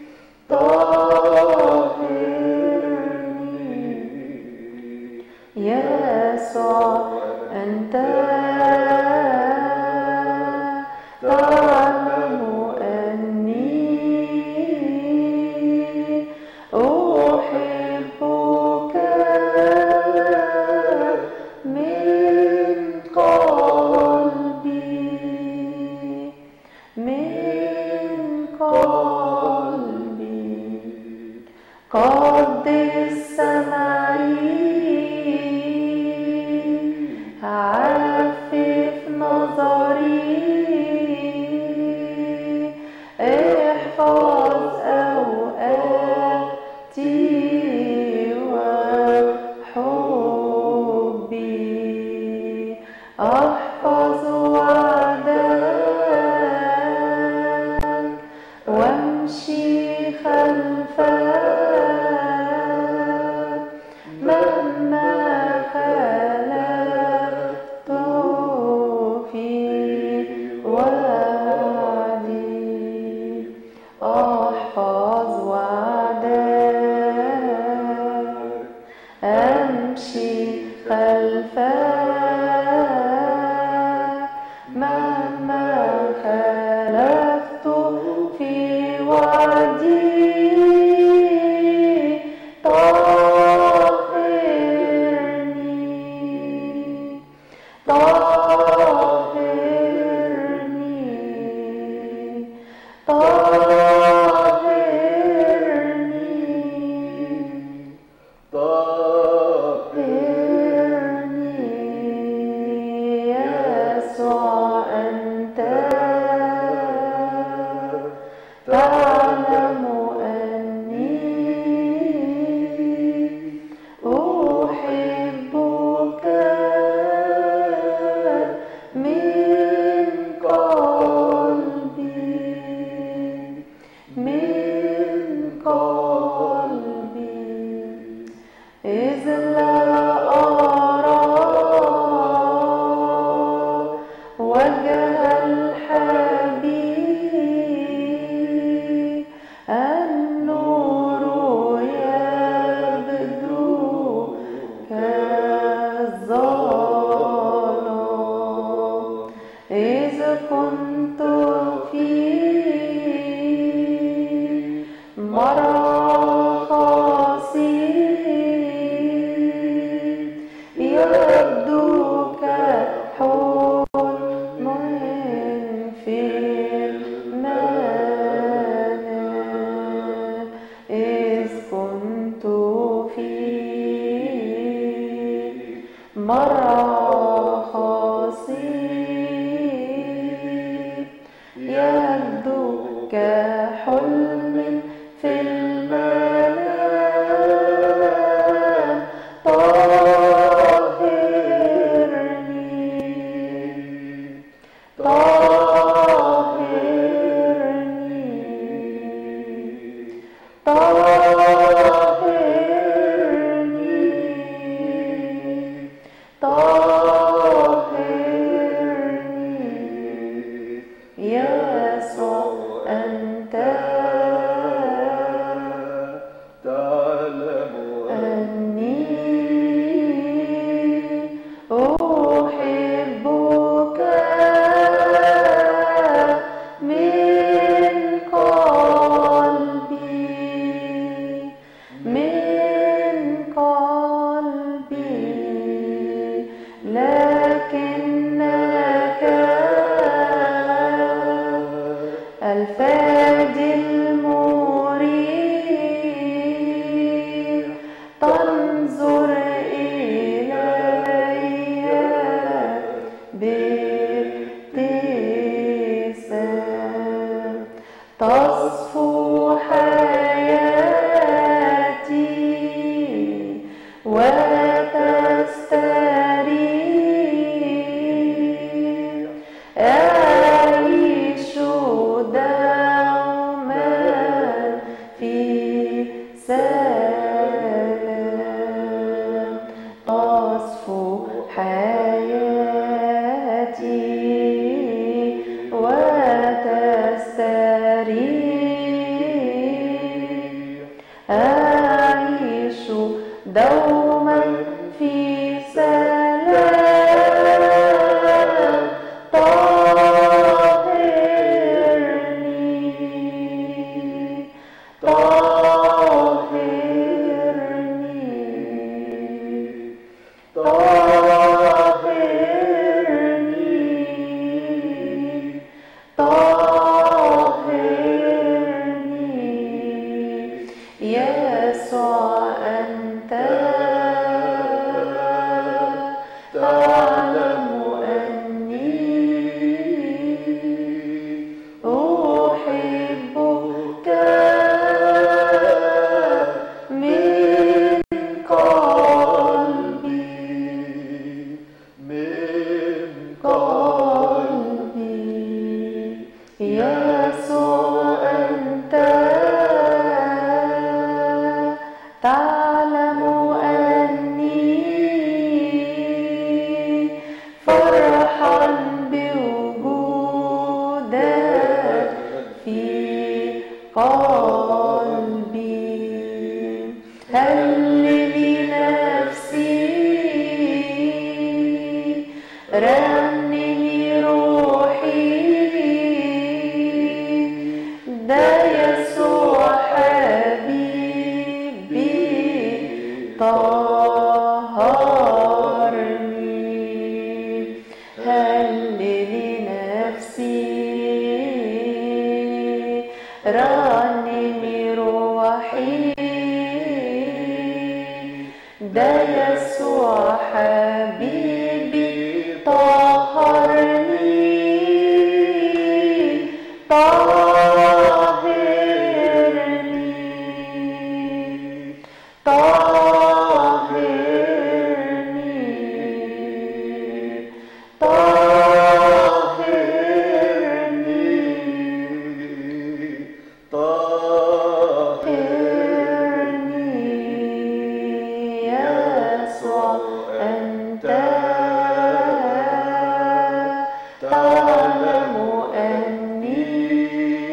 طهرني يسوع أنت تعلم أني أحبك من قلبي من قلبي قدس سمعي عفف نظري احفظ أوقاتي وحبي احفظ وعدك وامشي خلفك مهما خلفت في وعدي احفظ وعدك امشي خلفك مهما خلفت في وعدي طهرني طهرني طهرني طهرني يسوع أنت تعلم أني أحبك من قلبي مرخصي يبدو كحلم في المنام إذ كنت في مرخصي يبدو كحلم في المنام طهرني طهرني طهرني طهرني يسوع أنت تعلم أني أحبك من قلبي من قلبي لكنك الفادي المريح تنظر إلي بابتسام تصفو حياتي وتستريح أعيش دوما في سلام تصفو حياتي وتستريح أعيش دوما في سلام طهرني طهرني طهرني طهرني يسوع أنت تعلم أني أحبك من قلبي من قلبي يسوع أنت تعلم أني فرحا بوجودك في قلبي هللي نفسي رنني روحي ده يسوع حبيبي طهرني هللي نفسي رنني روحي ده يسوع حبيبي طهرني طهرني طهرني طهرني طهرني يسوع أنت تعلم أني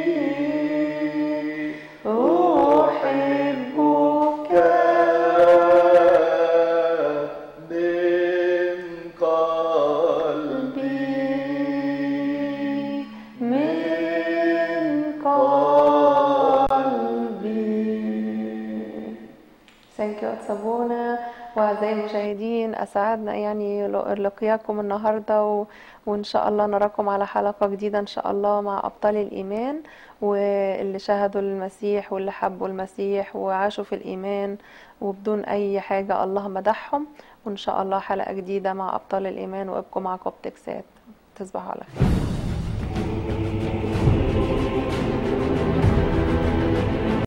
ثانك يو صابونة وأعزائي المشاهدين أسعدنا يعني لقياكم النهاردة و... وإن شاء الله نراكم على حلقة جديدة إن شاء الله مع أبطال الإيمان واللي شهدوا المسيح واللي حبوا المسيح وعاشوا في الإيمان وبدون أي حاجة الله مدحهم وإن شاء الله حلقة جديدة مع أبطال الإيمان وابقوا مع كوبتكسات تصبحوا على خير